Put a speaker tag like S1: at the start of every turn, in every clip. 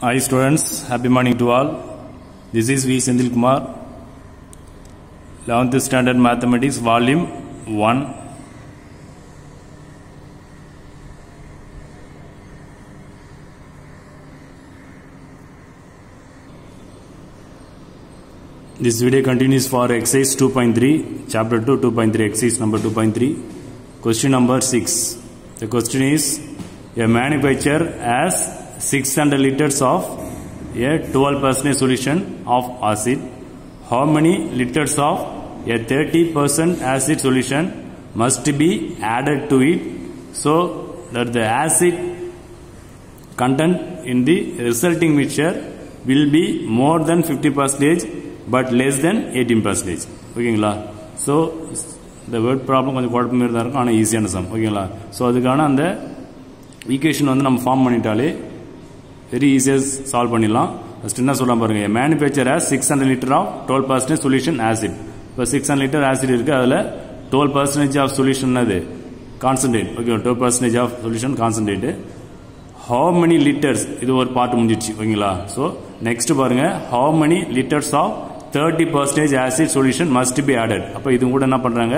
S1: Hi students, happy morning to all. This is V. Senthil Kumar, 11th Standard Mathematics, Volume 1. This video continues for exercise 2.3, chapter 2, 2.3, exercise number 2.3, question number 6. The question is, a manufacturer has 600 liters of a 12% solution of acid. How many liters of a 30% acid solution must be added to it so that the acid content in the resulting mixture will be more than 50 percentage but less than 18 percentage ஓகேங்களா so இந்த word problem கொஞ்சம் குழப்பமே இருந்தால் இருக்கும் ஆனால் ஈஸியான some ஓகேங்களா so அதுக்கான அந்த ஈக்குவேஷன் வந்து நம்ம ஃபார்ம் பண்ணிட்டாலே வெரி ஈஸியாக சால்வ் பண்ணிடலாம் ஃபஸ்ட் என்ன சொல்லலாம் பாருங்க manufacture as six hundred litre of twelve percentage solution acid இப்போ சிக்ஸ் ஹண்ட்ரட் லிட்டர் ஆசிட் இருக்குது அதில் டுவெல் பர்சன்டேஜ் ஆஃப் சொல்யூஷன் அது concentrate okay twelve percentage of solution concentrate how many litres இது ஒரு பார்ட் முடிஞ்சிச்சு ஓகேங்களா ஸோ நெக்ஸ்ட் பாருங்க how many litres of thirty percentage acid solution must be added அப்போ இது கூட என்ன பண்ணுறாங்க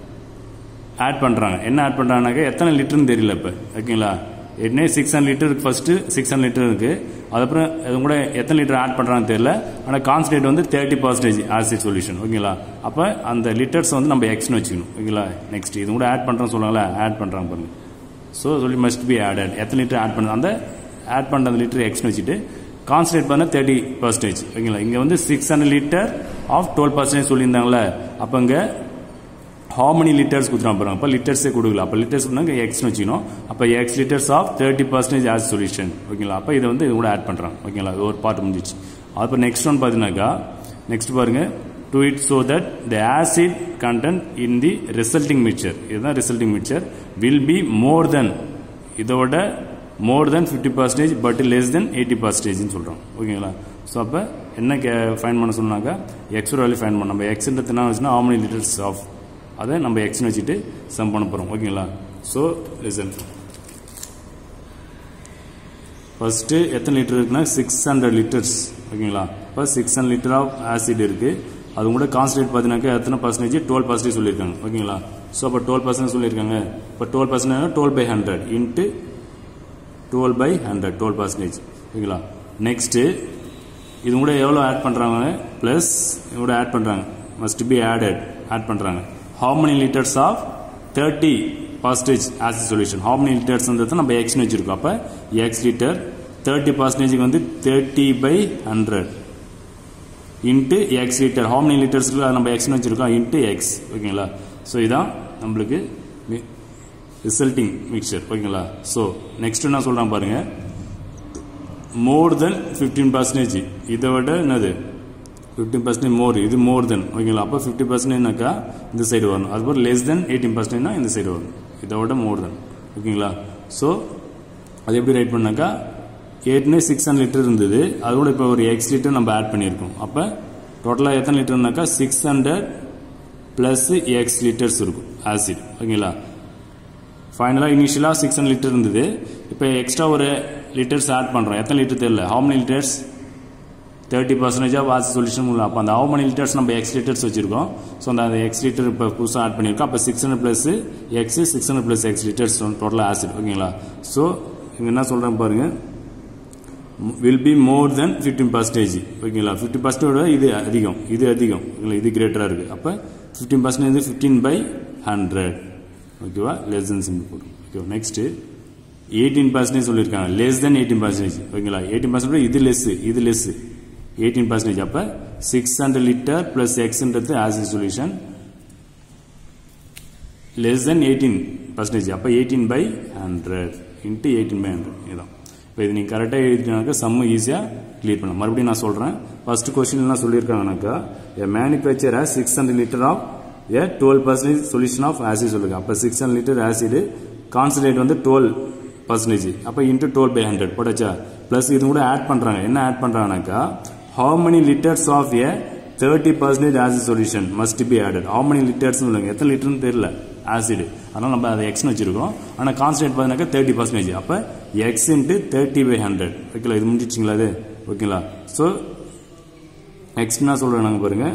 S1: ஆட் பண்ணுறாங்க என்ன ஆட் பண்ணுறாங்கனாக்க எத்தனை லிட்டர்னு தெரியல இப்போ ஓகேங்களா ஏற்கனவே சிக்ஸ் ஹண்ட்ரட் லிட்டருக்கு ஃபஸ்ட்டு சிக்ஸ் ஹண்ட்ரட் லிட்டர் இருக்குது அதுக்கப்புறம் அது கூட எத்தனை லிட்டர் ஆட் பண்ணுறாங்கன்னு தெரியல ஆனால் கான்சன்ட்ரேட் வந்து தேர்ட்டி பர்சன்டேஜ் ஆசிட் சொல்யூஷன் ஓகேங்களா அப்போ அந்த லிட்டர்ஸ் வந்து நம்ம எக்ஸ்னு வச்சுக்கணும் ஓகேங்களா நெக்ஸ்ட் இது கூட ஆட் பண்ணுறோன்னு சொல்லுவாங்களா ஆட் பண்ணுறாங்க பாருங்க ஸோ சொல்லி மஸ்ட் பி ஆடட் எத்தனை லிட்டர் ஆட் பண்ண அந்த ஆட் பண்ணுற அந்த லிட்டர் எக்ஸ்னு வச்சுட்டு கான்சன்ட்ரேட் பண்ண தேர்ட்டி பர்சன்டேஜ் ஓகேங்களா இங்கே வந்து six hundred litre of twelve percentage சொல்லியிருந்தாங்களே அப்போ இங்கே ஹவு மெனி லிட்டர்ஸ் கொடுத்துருவோம் பாருங்க அப்போ லிட்டர்ஸே கொடுக்கல அப்போ லிட்டர்ஸ் பண்ணாங்க எக்ஸ்னு வச்சுக்கணும் அப்போ X litres of thirty percentage as solution ஓகேங்களா அப்போ இதை வந்து இது கூட ஆட் பண்ணுறாங்க ஓகேங்களா இது ஒரு பார்ட் முடிஞ்சிச்சு அப்போ நெக்ஸ்ட் ஒன் பார்த்தீங்கன்னாக்கா நெக்ஸ்ட் பாருங்க to it so that the acid content in the resulting mixture இதுதான் resulting mixture will be more than இதோட more than fifty percentage but less than eighty பர்சன்டேஜ்னு சொல்கிறோம் ஓகேங்களா ஸோ அப்போ என்ன கே ஃபைன் பண்ண சொன்னாக்கா எக்ஸ் வேல்யூ ஃபைன் பண்ண நம்ம எக்ஸ்ன்றது என்ன வச்சுன்னா how many லிட்டர்ஸ் ஆஃப் அதை நம்ம எக்ஸ்னு வச்சுட்டு சம் பண்ண போகிறோம் ஓகேங்களா ஸோ லிசன் ஃபஸ்ட்டு எத்தனை லிட்டர் இருக்குன்னா சிக்ஸ் ஹண்ட்ரட் லிட்டர்ஸ் ஓகேங்களா இப்போ six hundred litre of acid இருக்குது அது கூட கான்சன்ட்ரேட் பார்த்தீங்கன்னாக்கா எத்தனை பர்சன்டேஜ் டுவெல் பர்சன்டேஜ் சொல்லியிருக்காங்க ஓகேங்களா ஸோ அப்போ டுவெல் பர்சன்ட் சொல்லியிருக்காங்க இப்போ twelve percent twelve by hundred into twelve by hundred twelve percentage ஓகேங்களா நெக்ஸ்ட்டு இது கூட எவ்வளோ ஆட் பண்ணுறாங்க ப்ளஸ் இது கூட ஆட் பண்ணுறாங்க மஸ்ட் பி ஆடட் ஆட் பண்ணுறாங்க how many litres of thirty percentage acid solution how many லிட்டர்ஸ்ன்றது நம்ம எக்ஸ்னு வச்சிருக்கோம் அப்போ எக்ஸ் லிட்டர் தேர்ட்டி பர்சன்டேஜுக்கு வந்து thirty by hundred into x litre how many லிட்டர்ஸ்க்கு நம்ம எக்ஸ்னு வச்சிருக்கோம் இன்ட்டு எக்ஸ் ஓகேங்களா ஸோ இதான் நம்மளுக்கு ரிசல்ட்டிங் மிக்சர் ஓகேங்களா ஸோ நெக்ஸ்ட் என்ன சொல்கிறான் பாருங்க மோர் தென் ஃபிஃப்டீன் பர்சன்டேஜ் இதை விட என்னது ஃபிஃப்டீன் பர்சன்டேஜ் மோர் இது மோர் தென் ஓகேங்களா அப்போ ஃபிஃப்டி பர்சன்டேஜ்னாக்கா இந்த சைடு வரணும் அதுபோல் லெஸ் தென் எயிட்டீன் பர்சன்டேஜ்னா இந்த சைடு வரணும் இதை விட மோர் தென் ஓகேங்களா ஸோ அது எப்படி ரைட் பண்ணாக்கா ஏற்கனவே சிக்ஸ் ஹண்ட்ரட் லிட்டர் இருந்தது அது கூட இப்போ ஒரு எக்ஸ் லிட்டர் நம்ம ஆட் பண்ணியிருக்கோம் அப்போ டோட்டலாக எத்தனை லிட்டர்னாக்கா six hundred plus x litres இருக்கும் ஆசிட் ஓகேங்களா ஃபைனலாக இனிஷியலாக சிக்ஸ் ஹண்ட்ரட் லிட்டர் இருந்தது இப்போ எக்ஸ்ட்ரா ஒரு லிட்டர்ஸ் ஆட் பண்ணுறோம் எத்தனை லிட்டர் தெரியல how many litres thirty percentage of acid solution அப்போ அந்த ஹவு மெனி லிட்டர்ஸ் நம்ம எக்ஸ் லிட்டர்ஸ் வச்சிருக்கோம் ஸோ அந்த எக்ஸ் லிட்டர் இப்போ புதுசாக ஆட் பண்ணியிருக்கோம் அப்போ six hundred plus x six hundred plus x litres டோட்டலாக ஆசிட் ஓகேங்களா ஸோ இங்கே என்ன சொல்கிறேன் பாருங்க will be more than fifteen percentage ஓகேங்களா ஃபிஃப்டி பர்சன்டேஜ் இது அதிகம் இது அதிகம் ஓகேங்களா இது கிரேட்டராக இருக்குது அப்போ fifteen percentage fifteen by hundred ஓகேவா லெஸ் தென் சிம்பிள் போடும் ஓகேவா நெக்ஸ்ட்டு எயிட்டீன் பர்சன்டேஜ் சொல்லியிருக்காங்க லெஸ் தென் எயிட்டீன் பர்சன்டேஜ் ஓகேங்களா எயிட்டீன் பர்சன்டேஜ் இது லெஸ் இது லெஸ் எயிட்டீன் பர்சன்டேஜ் அப்போ சிக்ஸ் ஹண்ட்ரட் லிட்டர் பிளஸ் எக்ஸ்ன்றது acid solution less than eighteen percentage அப்போ eighteen by hundred into eighteen by hundred இதுதான் இப்போ இது நீங்கள் கரெக்டாக எழுதினாக்கா சம்மு ஈஸியாக கிளியர் பண்ணலாம் மறுபடியும் நான் சொல்கிறேன் ஃபர்ஸ்ட் கொஸ்டின் என்ன சொல்லியிருக்காங்கனாக்கா a manufacturer as six hundred litre of a twelve percentage solution of acid சொல்லுங்க அப்போ six hundred litre acid concentrate வந்து டுவெல் பர்சன்டேஜ் அப்போ இன்ட்டு டுவெல் பை ஹண்ட்ரட் போட்டாச்சா ப்ளஸ் இது கூட ஆட் பண்ணுறாங்க என்ன ஆட் பண்ணுறாங்கனாக்கா how many litres of a thirty percentage acid solution must be added how many litres சொல்லுங்க எத்தனை லிட்டர்னு தெரியல ஆசிட் அதனால் நம்ம அதை எக்ஸ்னு வச்சிருக்கோம் ஆனால் கான்ஸ்டன்ட் பார்த்தீங்கன்னாக்கா தேர்ட்டி பர்சன்டேஜ் அப்போ x into thirty by hundred ஓகேங்களா இது முடிஞ்சிச்சிங்களா அது ஓகேங்களா ஸோ எக்ஸ்னா சொல்கிறேன் நாங்கள் பாருங்கள்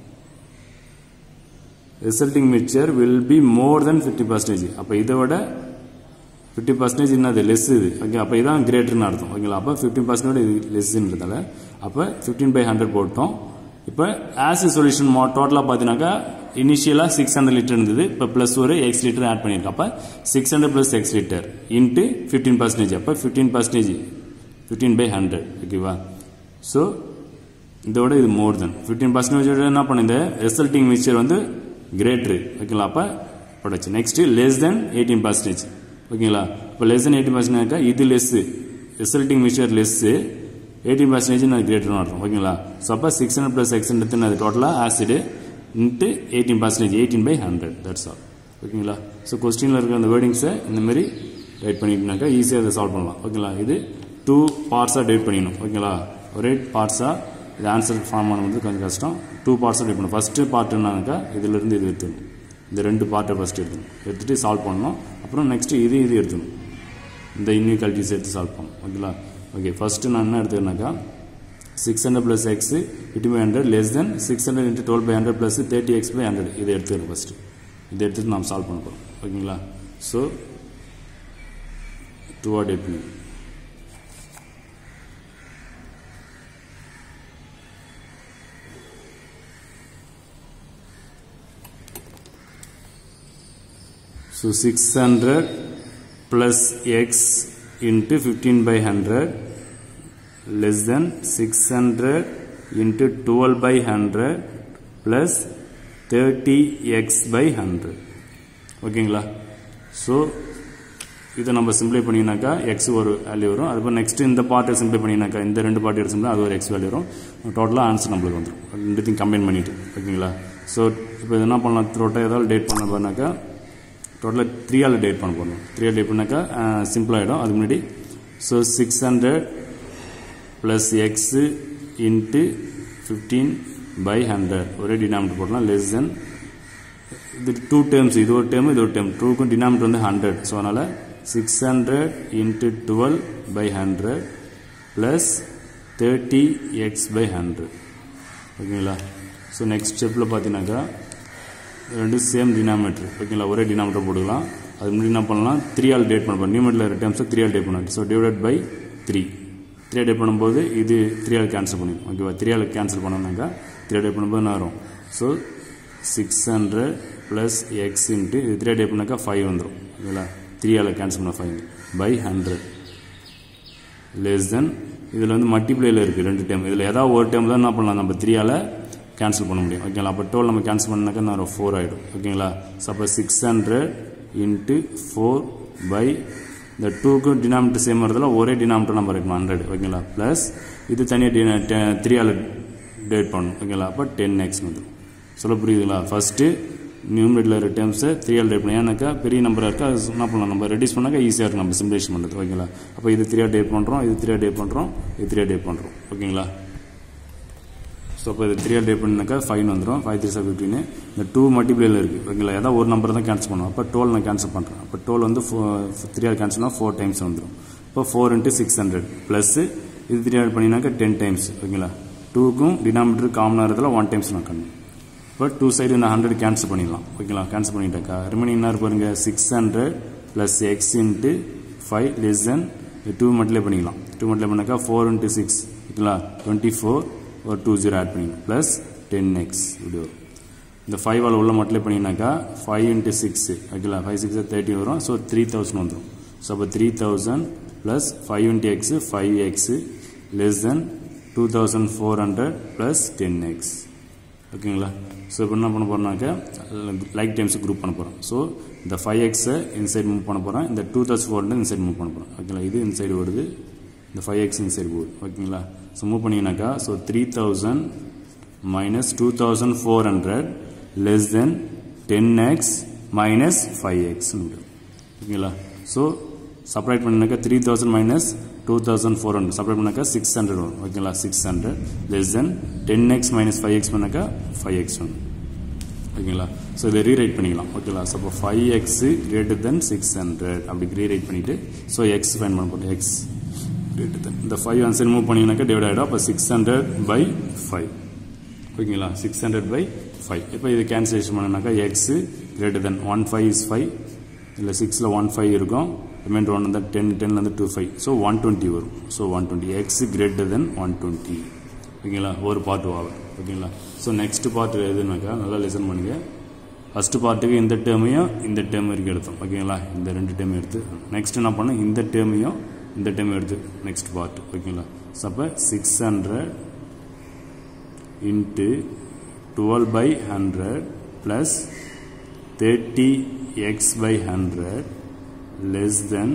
S1: resulting mixture will be more than fifty percentage அப்போ இதை விட ஃபிஃப்டி பர்சன்டேஜ் என்னது லெஸ் இது ஓகே அப்போ இதான் கிரேட்டர்னு அர்த்தம் ஓகேங்களா அப்போ ஃபிஃப்டின் பர்சன்டேஜ் இது லெஸ்ன்றதால அப்போ ஃபிஃப்டீன் பை ஹண்ட்ரட் போட்டோம் இப்போ ஆசிட் சொல்யூஷன் மோ டோட்டலாக பார்த்தீங்கன்னாக்கா இனிஷியலாக சிக்ஸ் ஹண்ட்ரட் லிட்டர் இருந்தது இப்போ ப்ளஸ் ஒரு எக்ஸ் லிட்டர் ஆட் பண்ணியிருக்கோம் அப்போ six hundred plus x litre into fifteen percentage அப்போ fifteen percentage fifteen by hundred ஓகேவா ஸோ இதோட இது மோர் தென் ஃபிஃப்டீன் பர்சன்டேஜ் என்ன பண்ணுது ரிசல்ட்டிங் மிக்சர் வந்து கிரேட்ரு ஓகேங்களா அப்போ போடாச்சு next less than eighteen percentage ஓகேங்களா இப்போ லெஸ் தென் எயிட்டீன் பர்சன்டேஜ் இது less resulting mixture less eighteen percentage அது கிரேட்டர்னு அர்த்தம் ஓகேங்களா ஸோ அப்போ six hundred plus x hundred அது டோட்டலாக acid into eighteen percentage eighteen by hundred that's all ஓகேங்களா ஸோ கொஸ்டினில் இருக்கிற அந்த வேர்டிங்ஸை இந்த மாதிரி ரைட் பண்ணிட்டுனாக்கா ஈஸியாக அதை சால்வ் பண்ணலாம் ஓகேங்களா இது டூ பார்ட்ஸாக டைப் பண்ணிடணும் ஓகேங்களா ஒரே பார்ட்ஸாக இது ஆன்சர் ஃபார்ம் ஆனது கொஞ்சம் கஷ்டம் டூ பார்ட்ஸாக டைப் பண்ணணும் ஃபஸ்ட்டு பார்ட் என்னன்னாக்கா இதிலிருந்து இது எடுத்துக்கணும் இந்த ரெண்டு பார்ட்டை ஃபஸ்ட்டு எடுத்துக்கணும் எடுத்துகிட்டு சால்வ் பண்ணணும் அப்புறம் நெக்ஸ்ட்டு இது இது எடுத்துக்கணும் இந்த இன்இக்வாலிட்டிஸ் எடுத்து சால்வ் பண்ணணும் ஓகேங்களா ஓகே ஃபஸ்ட்டு நான் என்ன எடுத்துக்கிறேன்னாக்கா six hundred plus x fifty by hundred less than six hundred into twelve by hundred plus thirty x by hundred இதை எடுத்துக்கிறேன் ஃபஸ்ட்டு இதை எடுத்துகிட்டு நாம் சால்வ் பண்ண போகிறோம் ஓகேங்களா ஸோ டூவாட் எப்படி So 600 plus x into 15 by 100 less than 600 into 12 by 100 plus 30x by 100 ஓகேங்களா ஸோ இதை நம்ம சிம்பிளை பண்ணினாக்கா எக்ஸ் ஒரு வேல்யூ வரும் அதுக்கப்புறம் நெக்ஸ்ட் இந்த பார்ட்டை சிம்பிளை பண்ணினாக்கா இந்த ரெண்டு பார்ட் எடுத்தோம்னா அது ஒரு எக்ஸ் வேல்யூ வரும் டோட்டலாக ஆன்சர் நம்மளுக்கு வந்துடும் ரெண்டுத்தையும் கம்பைன் பண்ணிட்டு ஓகேங்களா ஸோ இப்போ இது என்ன பண்ணலாம் டோட்டல் ஏதாவது டேட் பண்ண போனாக்கா டோட்டலாக த்ரீயால் டேட் பண்ண போகணும் த்ரீயால் டேட் பண்ணாக்கா சிம்பிளாகிடும் அதுக்கு முன்னாடி so six hundred plus x into fifteen by hundred ஒரே டினாமினேட்டர் போடலாம் லெஸ் தென் இது டூ டேர்ம்ஸ் இது ஒரு டேர்ம் இது ஒரு டேர்ம் டூக்கும் டினாமினேட்டர் வந்து ஹண்ட்ரட் ஸோ அதனால் six hundred into twelve by hundred plus thirty x by hundred ஓகேங்களா ஸோ நெக்ஸ்ட் ஸ்டெப்பில் பார்த்தீங்கன்னாக்கா ரெண்டு சேம் டினாமினேட்டர் ஓகேங்களா ஒரே டினாமினேட்டர் போட்டுக்கலாம் அது முன்னாடி என்ன பண்ணலாம் த்ரீ ஆல் டேட் பண்ண போகிறோம் நியூமெட்டில் இருக்கிற டேர்ம்ஸை த்ரீ ஆல் டேட் பண்ணணும் so divide by three three டேட் பண்ணும்போது இது த்ரீ ஆல் கேன்சல் பண்ணிடும் ஓகேவா த்ரீ ஆல் கேன்சல் பண்ணோம்னாக்கா த்ரீ டேட் பண்ணும்போது என்ன வரும் so six hundred plus x into இது த்ரீ டேட் பண்ணாக்கா ஃபைவ் வந்துடும் ஓகேங்களா த்ரீ ஆல் கேன்சல் பண்ண five by hundred less than இதில் வந்து மல்டிப்ளேயில் இருக்குது ரெண்டு டைம் இதில் ஏதாவது ஒரு டைம் தான் என்ன பண்ணலாம் நம்ம த்ரீயால் கேன்சல் பண்ண முடியும் ஓகேங்களா அப்போ டுவெல் நம்ம கேன்சல் பண்ணாக்கா நான் ஃபோர் ஆகிடும் ஓகேங்களா ஸோ அப்போ six hundred into four by இந்த டூக்கு டினாமினேட்டர் சேம் வரதுல ஒரே டினாமினேட்டர் நம்பர் இருக்கணும் ஹண்ட்ரட் ஓகேங்களா ப்ளஸ் இது தனியாக த்ரீ ஆல் டேட் பண்ணணும் ஓகேங்களா அப்போ டென் எக்ஸ் வந்துடும் சொல்ல புரியுதுங்களா ஃபஸ்ட்டு நியூமரேட்டில் இருக்கிற டேர்ம்ஸை த்ரீ ஆல் டேட் பண்ணி ஏன்னாக்கா பெரிய நம்பராக இருக்கா அது என்ன பண்ணலாம் நம்ம ரெடியூஸ் பண்ணாக்கா ஈஸியாக இருக்கும் நம்ம சிம்பிளேஷன் பண்ணுறது ஓகேங்களா அப்போ இது த்ரீ டேட் பண்ணுறோம் இது த்ரீ டேட் பண்ணுறோம் இது த்ரீ டேட் பண்ணுறோம் ஓகேங்களா ஸோ அப்போ இது த்ரீ டேட் பண்ணாக்கா ஃபைன் வந்துடும் ஃபைவ் த்ரீ சார் ஃபிஃப்டின்னு இந்த டூ மல்டிப்ளேயில் இருக்குது ஓகேங்களா ஏதாவது ஒரு நம்பர் தான் கேன்சல் பண்ணுவோம் அப்போ டுவெல் நான் கேன்சல் பண்ணுறேன் அப்போ டுவெல் வந்து ஃபோ த்ரீ ஆர் கேன்சல்னா ஃபோர் டைம்ஸ் வந்துடும் இப்போ four into six hundred plus இது த்ரீ ஆட் பண்ணினாக்கா டென் டைம்ஸ் ஓகேங்களா டூக்கும் டினாமினேட்டர் காமனாக இருக்கிறதுல ஒன் டைம்ஸ் நான் கண்ணு இப்போ டூ சைடு நான் ஹண்ட்ரட் கேன்சல் பண்ணிடலாம் ஓகேங்களா கேன்சல் பண்ணிட்டாக்கா ரிமைனிங் என்ன பாருங்க six hundred plus x into five less than two மட்டிலே பண்ணிக்கலாம் டூ மட்டிலே பண்ணாக்கா ஃபோர் இன்ட்டு சிக்ஸ் ஓகேங்களா டுவெண்ட்டி ஃபோர் ஒரு டூ ஜீரோ ஆட் பண்ணிக்கலாம் ப்ளஸ் டென் எக்ஸ் இப்படி வரும் இந்த ஃபைவ் ஆல் உள்ள மட்டிலே பண்ணினாக்கா ஃபைவ் இன்ட்டு சிக்ஸ் ஓகேங்களா ஃபைவ் சிக்ஸ் தேர்ட்டி வரும் ஸோ த்ரீ தௌசண்ட் வந்துடும் ஸோ அப்போ three thousand plus five into x five x less than two thousand four hundred plus ten x ஓகேங்களா ஸோ இப்போ என்ன பண்ண போகிறோம்னாக்க லைக் டைம்ஸ் குரூப் பண்ண போகிறோம் ஸோ இந்த ஃபைவ் எக்ஸை இன்சைட் மூவ் பண்ண போகிறேன் இந்த two thousand four hundred inside move பண்ண போகிறோம் ஓகேங்களா இது இன்சைடு வருது இந்த ஃபைவ் எக்ஸ் இன்சைடு போகுது ஓகேங்களா ஸோ மூவ் பண்ணிங்கனாக்கா so three thousand minus two thousand four hundred less than ten x minus five எக்ஸ்னு ஓகேங்களா ஸோ செப்பரேட் பண்ணினாக்கா three thousand minus two thousand four hundred separate பண்ணாக்கா சிக்ஸ் ஹண்ட்ரட் வரும் ஓகேங்களா six hundred less than ten x minus five x பண்ணாக்கா five x வரும் ஓகேங்களா so இதை ரீரைட் பண்ணிக்கலாம் ஓகேங்களா ஸோ அப்போ five x greater than six hundred அப்படி ரீரைட் பண்ணிவிட்டு ஸோ எக்ஸ் ஃபைன் பண்ண போட்டோம் எக்ஸ் கிரேட்டர் தென் இந்த ஃபைவ் ஆன்சர் மூவ் பண்ணிங்கனாக்கா டிவைட் ஆகிடும் அப்போ சிக்ஸ் ஹண்ட்ரட் பை ஃபைவ் ஓகேங்களா சிக்ஸ் ஹண்ட்ரட் பை ஃபைவ் இப்போ இது கேன்சலேஷன் பண்ணனாக்கா x greater than one five is five இல்லை சிக்ஸில் ஒன் ஃபைவ் இருக்கும் ரிமைண்டர் ஒன் வந்து டென் டென்லேருந்து two five so one twenty வரும் so one twenty x greater than one twenty ஓகேங்களா ஒரு பார்ட் ஆகும் ஓகேங்களா ஸோ நெக்ஸ்ட் பார்ட் எதுனாக்கா நல்லா லிசன் பண்ணுங்க ஃபஸ்ட்டு பார்ட்டுக்கு இந்த டேர்மையும் இந்த டேர்ம் வரைக்கும் எடுத்தோம் ஓகேங்களா இந்த ரெண்டு டேர்ம் எடுத்து நெக்ஸ்ட் என்ன பண்ணோம் இந்த டேர்மையும் இந்த டேர்ம் எடுத்து நெக்ஸ்ட் பார்ட் ஓகேங்களா ஸோ அப்போ six hundred into twelve by hundred plus thirty x by hundred less than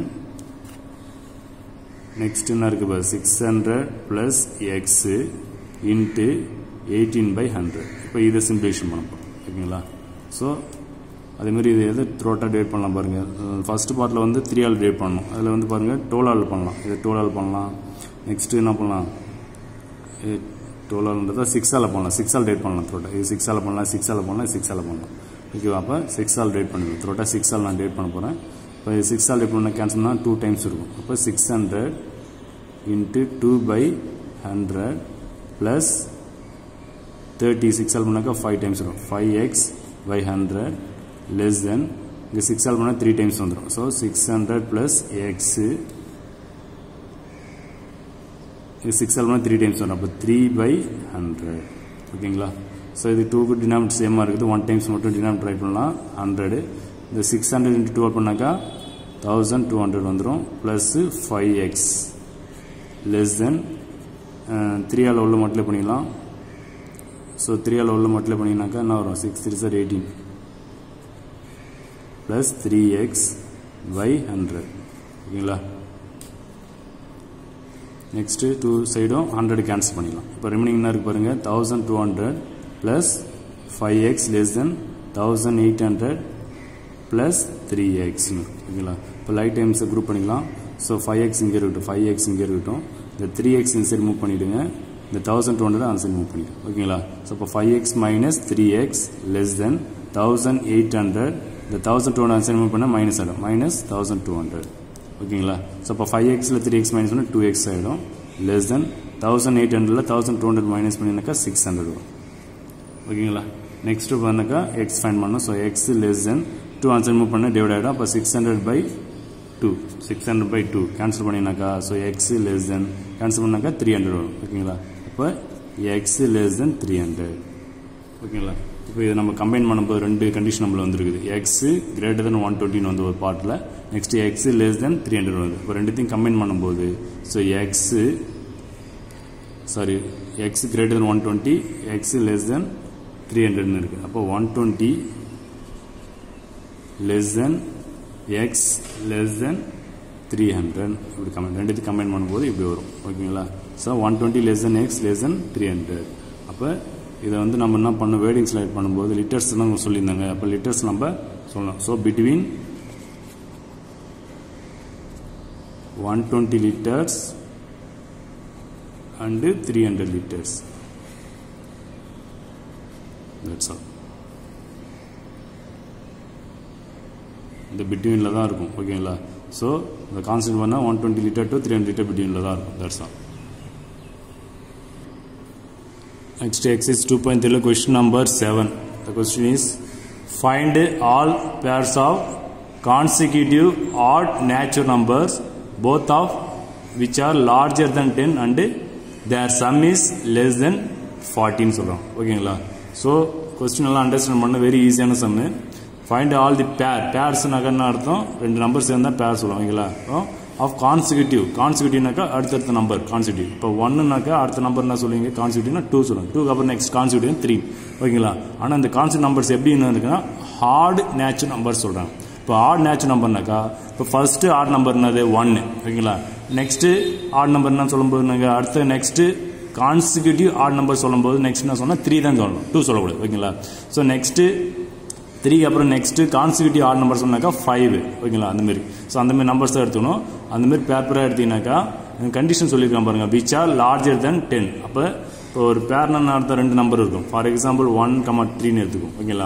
S1: next என்ன இருக்கு பாரு six hundred plus x into eighteen by hundred இப்போ இதை சிம்பிளேஷன் பண்ண போகிறோம் ஓகேங்களா ஸோ அதேமாரி இது எது த்ரோட்டாக டேட் பண்ணலாம் பாருங்கள் ஃபஸ்ட் பார்ட்டில் வந்து த்ரீ ஆல் டேட் பண்ணணும் அதில் வந்து பாருங்கள் டுவெல் ஆல் பண்ணலாம் இது டுவெல் ஆல் பண்ணலாம் நெக்ஸ்ட்டு என்ன பண்ணலாம் இது டுவெல் ஆல்ன்றதை சிக்ஸ் ஆல் பண்ணலாம் சிக்ஸ் ஆல் டேட் பண்ணலாம் த்ரோட்டா இது சிக்ஸ் ஆல் பண்ணலாம் சிக்ஸ் ஆல் பண்ணலாம் சிக்ஸ் ஆல் பண்ணலாம் ஓகேவா அப்போ சிக்ஸ் ஆல் டேட் பண்ணுவேன் த்ரோட்டா சிக்ஸ் ஆல் நான் டேட் பண்ண போகிறேன் இப்போ சிக்ஸ் ஆல் எப்படி கேன்சல் பண்ணால் டூ டைம்ஸ் இருக்கும் அப்போ six hundred into two by hundred plus thirty six ஆல் பண்ணாக்கா ஃபைவ் டைம்ஸ் வரும் five x by hundred less than இங்கே சிக்ஸ் ஆல் பண்ணால் த்ரீ டைம்ஸ் வந்துடும் so six hundred plus x இது சிக்ஸ் ஆல் பண்ணால் த்ரீ டைம்ஸ் வரும் அப்போ த்ரீ பை ஹண்ட்ரட் ஓகேங்களா ஸோ இது டூக்கு டினாமினேட் சேமாக இருக்குது ஒன் டைம்ஸ் மட்டும் டினாமினேட் ட்ரை பண்ணலாம் ஹண்ட்ரடு இந்த சிக்ஸ் ஹண்ட்ரட் இன்ட்டு டுவெல் பண்ணாக்கா தௌசண்ட் டூ ஹண்ட்ரட் வந்துடும் plus five x less than three ஆல் உள்ள மட்டில் பண்ணிக்கலாம் ஸோ த்ரீ ஆல் உள்ள மட்டில் பண்ணிங்கனாக்கா என்ன வரும் சிக்ஸ் த்ரீ சார் eighteen plus three x by hundred ஓகேங்களா நெக்ஸ்ட்டு டூ சைடும் ஹண்ட்ரட் கேன்சல் பண்ணிடலாம் இப்போ ரிமைனிங் என்ன இருக்கு பாருங்கள் thousand two hundred plus five x less than thousand eight hundred plus three எக்ஸ்னு ஓகேங்களா இப்போ லைட் டைம்ஸை குரூப் பண்ணிக்கலாம் ஸோ ஃபைவ் எக்ஸ் இங்கே இருக்கட்டும் ஃபைவ் எக்ஸ் இங்கே இருக்கட்டும் இந்த த்ரீ எக்ஸ் இந்த சைடு மூவ் பண்ணிவிடுங்க இந்த தௌசண்ட் டூ ஹண்ட்ரட் அந்த சைடு மூவ் பண்ணிவிடும் ஓகேங்களா ஸோ இப்போ five x minus three x less than thousand eight hundred இந்த thousand two hundred side move பண்ணால் மைனஸ் ஆகிடும் மைனஸ் தௌசண்ட் டூ ஹண்ட்ரட் ஓகேங்களா ஸோ இப்போ ஃபைவ் எக்ஸில் த்ரீ எக்ஸ் மைனஸ் பண்ணால் டூ எக்ஸ் ஆகிடும் லெஸ் தென் தௌசண்ட் எயிட் ஹண்ட்ரடில் தௌசண்ட் டூ ஹண்ட்ரட் மைனஸ் பண்ணினாக்கா சிக்ஸ் ஹண்ட்ரட் வரும் ஓகேங்களா நெக்ஸ்ட் பண்ணாக்கா எக்ஸ் ஃபைன் பண்ணணும் so x less than two answer move பண்ண டிவைட் ஆகிடும் அப்போ six hundred by two six hundred by two cancel பண்ணினாக்கா so x less than cancel பண்ணாக்கா த்ரீ ஹண்ட்ரட் வரும் ஓகேங்களா இப்போ x less than three hundred ஓகேங்களா இப்போ இதை நம்ம கம்பைன் பண்ணும்போது ரெண்டு கண்டிஷன் நம்மள வந்துருக்குது எக்ஸ் கிரேட்டர் தென் ஒன் டுவெண்ட்டின்னு வந்து ஒரு பார்ட்டில் next x less than three hundred வருது இப்போ ரெண்டுத்தையும் கம்பைன் பண்ணும்போது so x sorry x greater than one twenty x less than three ஹண்ட்ரட்னு இருக்குது அப்போ one twenty less than x less than three hundred இப்படி கமெண்ட் ரெண்டுத்தையும் கம்பைன் பண்ணும்போது இப்படி வரும் ஓகேங்களா so one twenty less than x less than three hundred அப்போ இதை வந்து நம்ம என்ன பண்ணோம் வேர்டிங் ஸ்லைட் பண்ணும்போது லிட்டர்ஸ் தான் சொல்லியிருந்தாங்க அப்போ லிட்டர்ஸ் நம்ம சொல்லலாம் so between one twenty litres and three hundred litres that's all இந்த பிட்வீனில் தான் இருக்கும் ஓகேங்களா ஸோ இந்த கான்செப்ட் பண்ணால் one twenty litre to three hundred litre பிட்வீனில் தான் இருக்கும் that's all Next exercise 2.3 question number 7. The question is find all pairs of consecutive odd natural numbers both of which are larger than 10 and their sum is less than 14 சொல்றோம் ஓகேங்களா so question எல்லாம் understand பண்ண very ஈஸியான sum find all the பேர் பேர்ஸ்னாக்க என்ன அர்த்தம் ரெண்டு number சேர்ந்தா பேர் சொல்லுவோம் ஓகேங்களா ஆஃப் கான்சிக்யூட்டிவ் கான்சிக்யூட்டிவ்னாக்கா அடுத்தடுத்த நம்பர் கான்சிக்யூட்டிவ் இப்போ ஒன்னுனாக்கா அடுத்த நம்பர் என்ன சொல்லுவீங்க கான்சிக்யூட்டிவ்னா டூ சொல்லுவாங்க டூ அப்புறம் நெக்ஸ்ட் கான்சிக்யூட்டிவ் த்ரீ ஓகேங்களா ஆனால் இந்த கான்சிக்யூட் நம்பர்ஸ் எப்படி இருக்குன்னா ஹார்ட் நேச்சுரல் நம்பர் சொல்கிறாங்க இப்போ ஆட் நேச்சுரல் நம்பர்னாக்கா இப்போ ஃபர்ஸ்ட் ஆட் நம்பர் என்னது ஒன்னு ஓகேங்களா நெக்ஸ்ட் ஆட் நம்பர் என்ன சொல்லும்போது நாங்கள் அடுத்த நெக்ஸ்ட் கான்சிக்யூட்டிவ் ஆட் நம்பர் சொல்லும்போது நெக்ஸ்ட் என்ன சொன்னால் த்ரீ தான் சொல்லணும் டூ சொல்லக்கூடாது ஓகேங்களா ஸோ நெக்ஸ்ட்டு த்ரீ அப்புறம் நெக்ஸ்ட் கான்சிக்யூட்டிவ் ஆட் நம்பர் சொன்னாக்கா ஃபைவ் ஓகேங்களா அந்த மாதிரி ஸோ அந்த மாதிரி நம்பர்ஸ் தான் எடுத்துக்கணும் அந்த மாதிரி பேப்பராக எடுத்தீங்கன்னாக்கா கண்டிஷன் சொல்லியிருக்கான் பாருங்க which are larger than ten அப்போ இப்போ ஒரு பேர்னா அர்த்தம் ரெண்டு நம்பர் இருக்கும் ஃபார் எக்ஸாம்பிள் ஒன் கமா த்ரீன்னு எடுத்துக்கும் ஓகேங்களா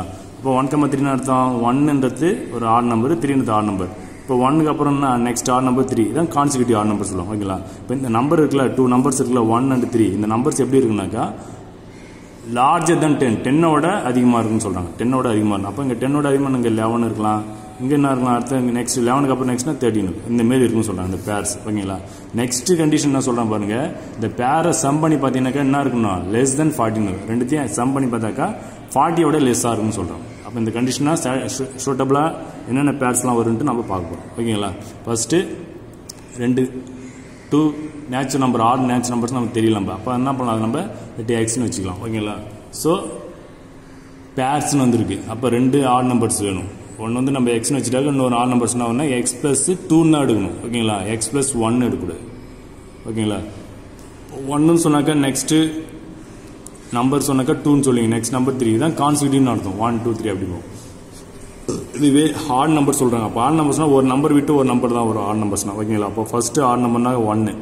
S1: இப்போ ஒன் கம்மா த்ரீன்னு அர்த்தம் ஒன்னுன்றது ஒரு ஆட் நம்பர் த்ரீன்றது ஆட் நம்பர் இப்போ ஒன்னுக்கு அப்புறம் நெக்ஸ்ட் ஆட் நம்பர் த்ரீ இதான் கான்சிக்யூட்டிவ் ஆட் நம்பர் சொல்லுவோம் ஓகேங்களா இப்போ இந்த நம்பர் இருக்குல்ல டூ நம்பர்ஸ் இருக்குல்ல ஒன் அண்ட் த்ரீ இந்த நம்பர்ஸ் எப்படி இருக்குனாக்கா லார்ஜர் தென் டென் டென்னோட அதிகமாக இருக்குன்னு சொல்கிறாங்க டென்னோட அதிகமாக இருக்கும் அப்போ இங்கே டென்னோட அதிகமாக இங்கே லெவன் இருக்கலாம் இங்கே என்ன இருக்கலாம் அடுத்து இங்கே நெக்ஸ்ட் லெவனுக்கு அப்புறம் நெக்ஸ்ட்னா தேர்ட்டின் இந்த மாரி இருக்குன்னு சொல்கிறாங்க இந்த பேர்ஸ் ஓகேங்களா நெக்ஸ்ட் கண்டிஷன் என்ன சொல்கிறேன் பாருங்க இந்த பேரை சம் பண்ணி பார்த்தீங்கன்னாக்கா என்ன இருக்கணும் லெஸ் தென் ஃபார்ட்டின் ரெண்டுத்தையும் சம் பண்ணி பார்த்தாக்கா ஃபார்ட்டியோட லெஸ்ஸாக இருக்குன்னு சொல்கிறோம் அப்போ இந்த கண்டிஷனாக சூட்டபுளாக என்னென்ன பேர்ஸ்லாம் வரும்ன்ட்டு நம்ம பார்க்க போகிறோம் ஓகேங்களா ஃபஸ்ட்டு ரெண்டு two natural number odd natural numbers நமக்கு தெரியல நம்ம அப்போ என்ன பண்ணலாம் அது நம்ம எட்டு எக்ஸ்னு வச்சுக்கலாம் ஓகேங்களா ஸோ பேர்ஸ்னு வந்திருக்கு அப்போ ரெண்டு ஆட் நம்பர்ஸ் வேணும் ஒன்று வந்து நம்ம எக்ஸ்னு வச்சுட்டாக்க இன்னொரு ஆட் நம்பர்ஸ்னா ஒன்று எக்ஸ் ப்ளஸ் டூன்னு தான் எடுக்கணும் ஓகேங்களா எக்ஸ் ப்ளஸ் ஒன்னு எடுக்கக்கூடாது ஓகேங்களா ஒன்றுன்னு சொன்னாக்கா நெக்ஸ்ட்டு நம்பர் சொன்னாக்கா டூன்னு சொல்லுங்க நெக்ஸ்ட் நம்பர் த்ரீ தான் கான்சிக்யூட்டிவ்னு அர்த்தம் ஒன் டூ த்ரீ அப்படி போகும் இதுவே ஹார்ட் நம்பர் சொல்கிறாங்க அப்போ ஆட் நம்பர்ஸ்னா ஒரு நம்பர் விட்டு ஒரு நம்பர் தான் வரும் ஆட் நம்பர்ஸ்னா ஓகேங்களா அப்போ ஃபஸ்ட்டு ஆட் நம்பர்னா ஒன்று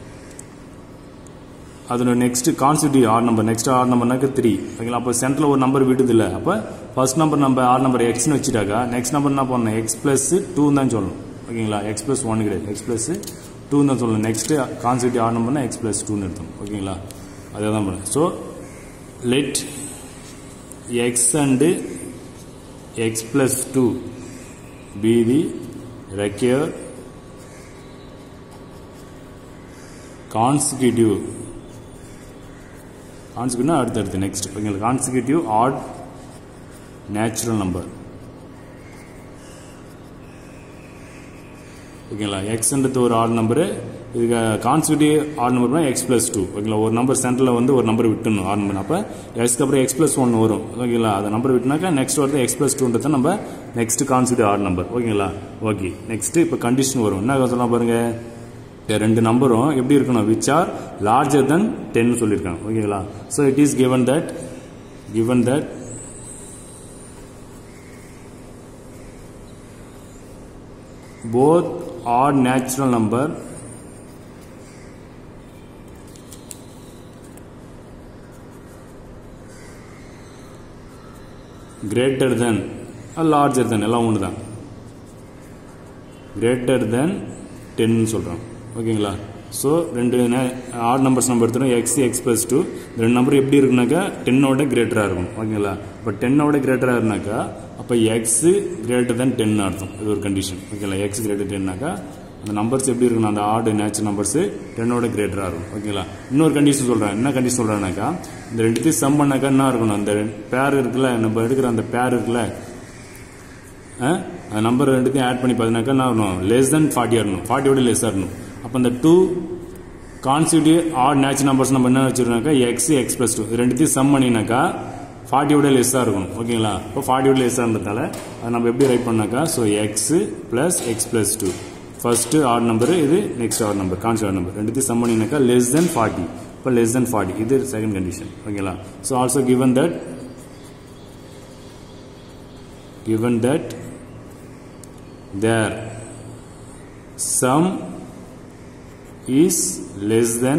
S1: அதோட next consecutive odd number next odd நம்பர்னாக்க த்ரீ ஓகேங்களா அப்போ சென்டரில் ஒரு நம்பர் விடுது இல்லை அப்போ ஃபர்ஸ்ட் நம்பர் நம்ம ஆட் நம்பர் எக்ஸ்னு வச்சுட்டாக்கா நெக்ஸ்ட் நம்பர் என்ன பண்ணணும் எக்ஸ் ப்ளஸ் டூ தான் சொல்லணும் ஓகேங்களா எக்ஸ் ப்ளஸ் ஒன் கிடையாது எக்ஸ் ப்ளஸ் டூ தான் சொல்லணும் நெக்ஸ்ட் கான்சிக்யூட்டிவ் ஆட் நம்பர்னா எக்ஸ் ப்ளஸ் டூன்னு எடுத்தோம் ஓகேங்களா அதே தான் பண்ணேன் so let x and x plus 2 be the required consecutive consecutive அடுத்தடுத்து நெக்ஸ்ட் ஓகேங்களா கான்சிக்யூட்டிவ் ஆட் நேச்சுரல் நம்பர் ஓகேங்களா எக்ஸ்ன்றது ஒரு ஆட் நம்பரு இதுக்கு கான்சிக்யூட்டிவ் ஆட் நம்பர்னா எக்ஸ் பிளஸ் டூ ஓகேங்களா ஒரு நம்பர் சென்டரில் வந்து ஒரு நம்பர் விட்டுணும் ஆட் நம்பர் அப்போ எக்ஸ்க்கு அப்புறம் எக்ஸ் பிளஸ் ஒன் வரும் ஓகேங்களா அந்த நம்பர் விட்டுனாக்கா நெக்ஸ்ட் வரது எக்ஸ் பிளஸ் டூன்றது நம்ம நெக்ஸ்ட் கான்சிக்யூட்டிவ் ஆட் நம்பர் ஓகேங்களா ஓகே நெக்ஸ்ட் இப்போ கண்டிஷன் வரும் என்ன சொல்லலாம் பாருங்க இந்த ரெண்டு நம்பரும் எப்படி இருக்கணும் which are larger than ten சொல்லியிருக்காங்க ஓகேங்களா so it is given that given that both odd natural number greater than or larger than எல்லாம் ஒன்று தான் கிரேட்டர் தென் டென்னு சொல்கிறோம் ஓகேங்களா ஸோ ரெண்டு ஆட் நம்பர்ஸ் நம்ம எடுத்துகிறோம் எக்ஸ் எக்ஸ் ப்ளஸ் டூ ரெண்டு நம்பர் எப்படி இருக்குனாக்கா டென்னோட கிரேட்டராக இருக்கும் ஓகேங்களா இப்போ டென்னோட கிரேட்டராக இருந்தாக்கா அப்போ எக்ஸு கிரேட்டர் தென் டென் அர்த்தம் இது ஒரு கண்டிஷன் ஓகேங்களா எக்ஸ் கிரேட்டர் டென்னாக்கா அந்த நம்பர்ஸ் எப்படி இருக்கணும் அந்த ஆடு நேச்சுரல் நம்பர்ஸ் டென்னோட கிரேட்டராக இருக்கும் ஓகேங்களா இன்னொரு கண்டிஷன் சொல்கிறேன் என்ன கண்டிஷன் சொல்கிறேன்னாக்கா இந்த ரெண்டுத்தையும் சம் பண்ணாக்கா என்ன இருக்கணும் அந்த பேர் இருக்குல்ல நம்ம எடுக்கிற அந்த பேர் இருக்குல்ல அந்த நம்பர் ரெண்டுத்தையும் ஆட் பண்ணி பார்த்தீங்கன்னாக்கா என்ன ஆகணும் லெஸ் தென் ஃபார்ட்டி ஆகணும் ஃபார்ட்டியோட லெஸ்ஸாக இருக்கணும் அப்போ இந்த two consecutive odd natural numbers நம்ம என்ன வச்சுருக்கோம்னாக்கா எக்ஸ் எக்ஸ் ப்ளஸ் டூ ரெண்டுத்தையும் சம் பண்ணினாக்கா ஃபார்ட்டியோட லெஸ்ஸாக இருக்கணும் ஓகேங்களா இப்போ ஃபார்ட்டியோட லெஸ்ஸாக இருந்ததால அதை நம்ம எப்படி ரைட் பண்ணாக்கா so x plus x plus two first odd number இது நெக்ஸ்ட் ஆட் நம்பர் கான்ஸ்ட் ஆட் நம்பர் ரெண்டுத்தையும் சம் பண்ணினாக்கா லெஸ் தென் ஃபார்ட்டி இப்போ லெஸ் தென் ஃபார்ட்டி இது செகண்ட் கண்டிஷன் ஓகேங்களா so also given that given that their sum is less than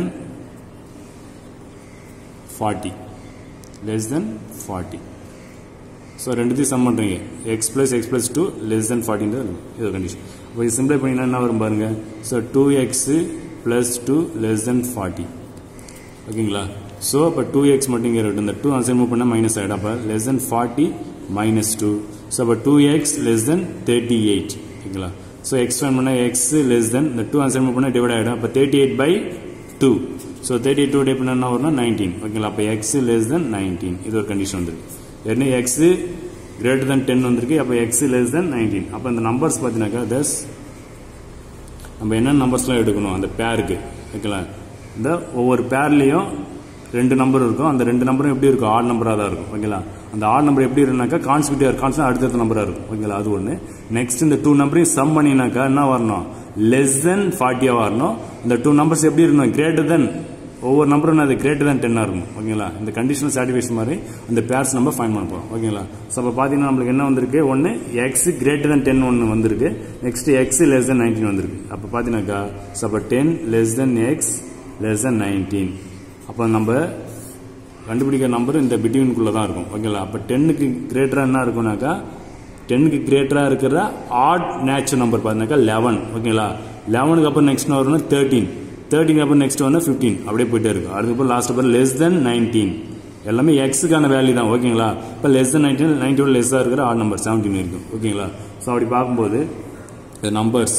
S1: 40 less than 40 so ரெண்டுத்தையும் sum பண்ணுறீங்க x plus x plus two less than ஃபார்ட்டின்றது இது condition இப்போ இது சிம்பிளை பண்ணிங்கன்னா என்ன வரும் பாருங்க so two x plus two less than forty ஓகேங்களா ஸோ இப்போ டூ எக்ஸ் மட்டும் இங்கே இருக்கட்டும் இந்த டூ ஆன்சர் மூவ் பண்ணால் மைனஸ் ஆகிடும் அப்போ less than forty minus two so அப்போ two x less than thirty eight ஓகேங்களா ஸோ எக்ஸ் ஃபைன் பண்ணால் எக்ஸ் லெஸ் தென் இந்த டூ ஆன்சர் மூவ் பண்ணால் டிவைட் ஆகிடும் அப்போ thirty eight by two so thirty eight two டே பண்ணால் என்ன வரும்னா நைன்டீன் ஓகேங்களா அப்போ எக்ஸ் லெஸ் தென் நைன்டீன் இது ஒரு கண்டிஷன் வந்துருக்கு ஏன்னா எக்ஸ் கிரேட்டர் தென் டென் வந்திருக்கு அப்போ எக்ஸ் லெஸ் தென் நைன்டீன் அப்போ இந்த நம்பர்ஸ் பார்த்தீங்கன்னாக்கா தஸ் நம்ம என்னென்ன நம்பர்ஸ்லாம் எடுக்கணும் அந்த பேருக்கு ஓகேங்களா இந்த ஒவ்வொரு பேர்லேயும் ரெண்டு நம்பர் இருக்கும் அந்த ரெண்டு நம்பரும் எப்படி இருக்கும் ஆட் நம்பராக தான் இருக்கும் ஓகேங்களா அந்த ஆட் நம்பர் எப்படி இருந்தாக்கா கான்ஸ்டியூட்டிவ் கான்ஸ்ட் அடுத்தடுத்த நம்பராக இருக்கும் ஓகேங்களா அது ஒன்று நெக்ஸ்ட் இந்த டூ நம்பரையும் சம் பண்ணினாக்கா என்ன வரணும் லெஸ் தென் ஃபார்ட்டியாக வரணும் இந்த டூ நம்பர்ஸ் எப்படி இருக்கணும் கிரேட்டர் தென் ஒவ்வொரு நம்பரும் அது கிரேட்டர் தென் டென்னாக இருக்கும் ஓகேங்களா இந்த கண்டிஷனல் சாட்டிஃபிகேஷன் மாதிரி அந்த பேர்ஸ் நம்ம ஃபைன் பண்ண போகிறோம் ஓகேங்களா ஸோ அப்போ பார்த்தீங்கன்னா நம்மளுக்கு என்ன வந்திருக்கு ஒன்று எக்ஸ் கிரேட்டர் தென் டென் ஒன்று வந்திருக்கு next x less than nineteen வந்திருக்கு அப்போ பார்த்தீங்கன்னாக்கா ஸோ அப்போ ten less than x less than nineteen அப்போ நம்ம கண்டுபிடிக்கிற நம்பர் இந்த பிட்வீனுக்குள்ளே தான் இருக்கும் ஓகேங்களா அப்போ டென்னுக்கு கிரேட்டராக என்ன இருக்கும்னாக்கா டென்னுக்கு கிரேட்டராக இருக்கிற ஆட் நேச்சுரல் நம்பர் பார்த்தீங்கன்னாக்கா லெவன் ஓகேங்களா லெவனுக்கு அப்புறம் நெக்ஸ்ட் வரும்னா தேர்ட்டீன் தேர்ட்டின் அப்புறம் நெக்ஸ்ட் வந்து ஃபிஃப்டீன் அப்படியே போயிட்டே இருக்கும் அதுக்கப்புறம் லாஸ்ட் அப்புறம் லெஸ் தென் நைன்டீன் எல்லாமே எக்ஸுக்கான வேல்யூ தான் ஓகேங்களா இப்போ லெஸ் தென் நைன்டீன் நைன்டீன் லெஸ்ஸாக இருக்கிற ஆட் நம்பர் செவன்டீன் இருக்கும் ஓகேங்களா ஸோ அப்படி பார்க்கும்போது இந்த நம்பர்ஸ்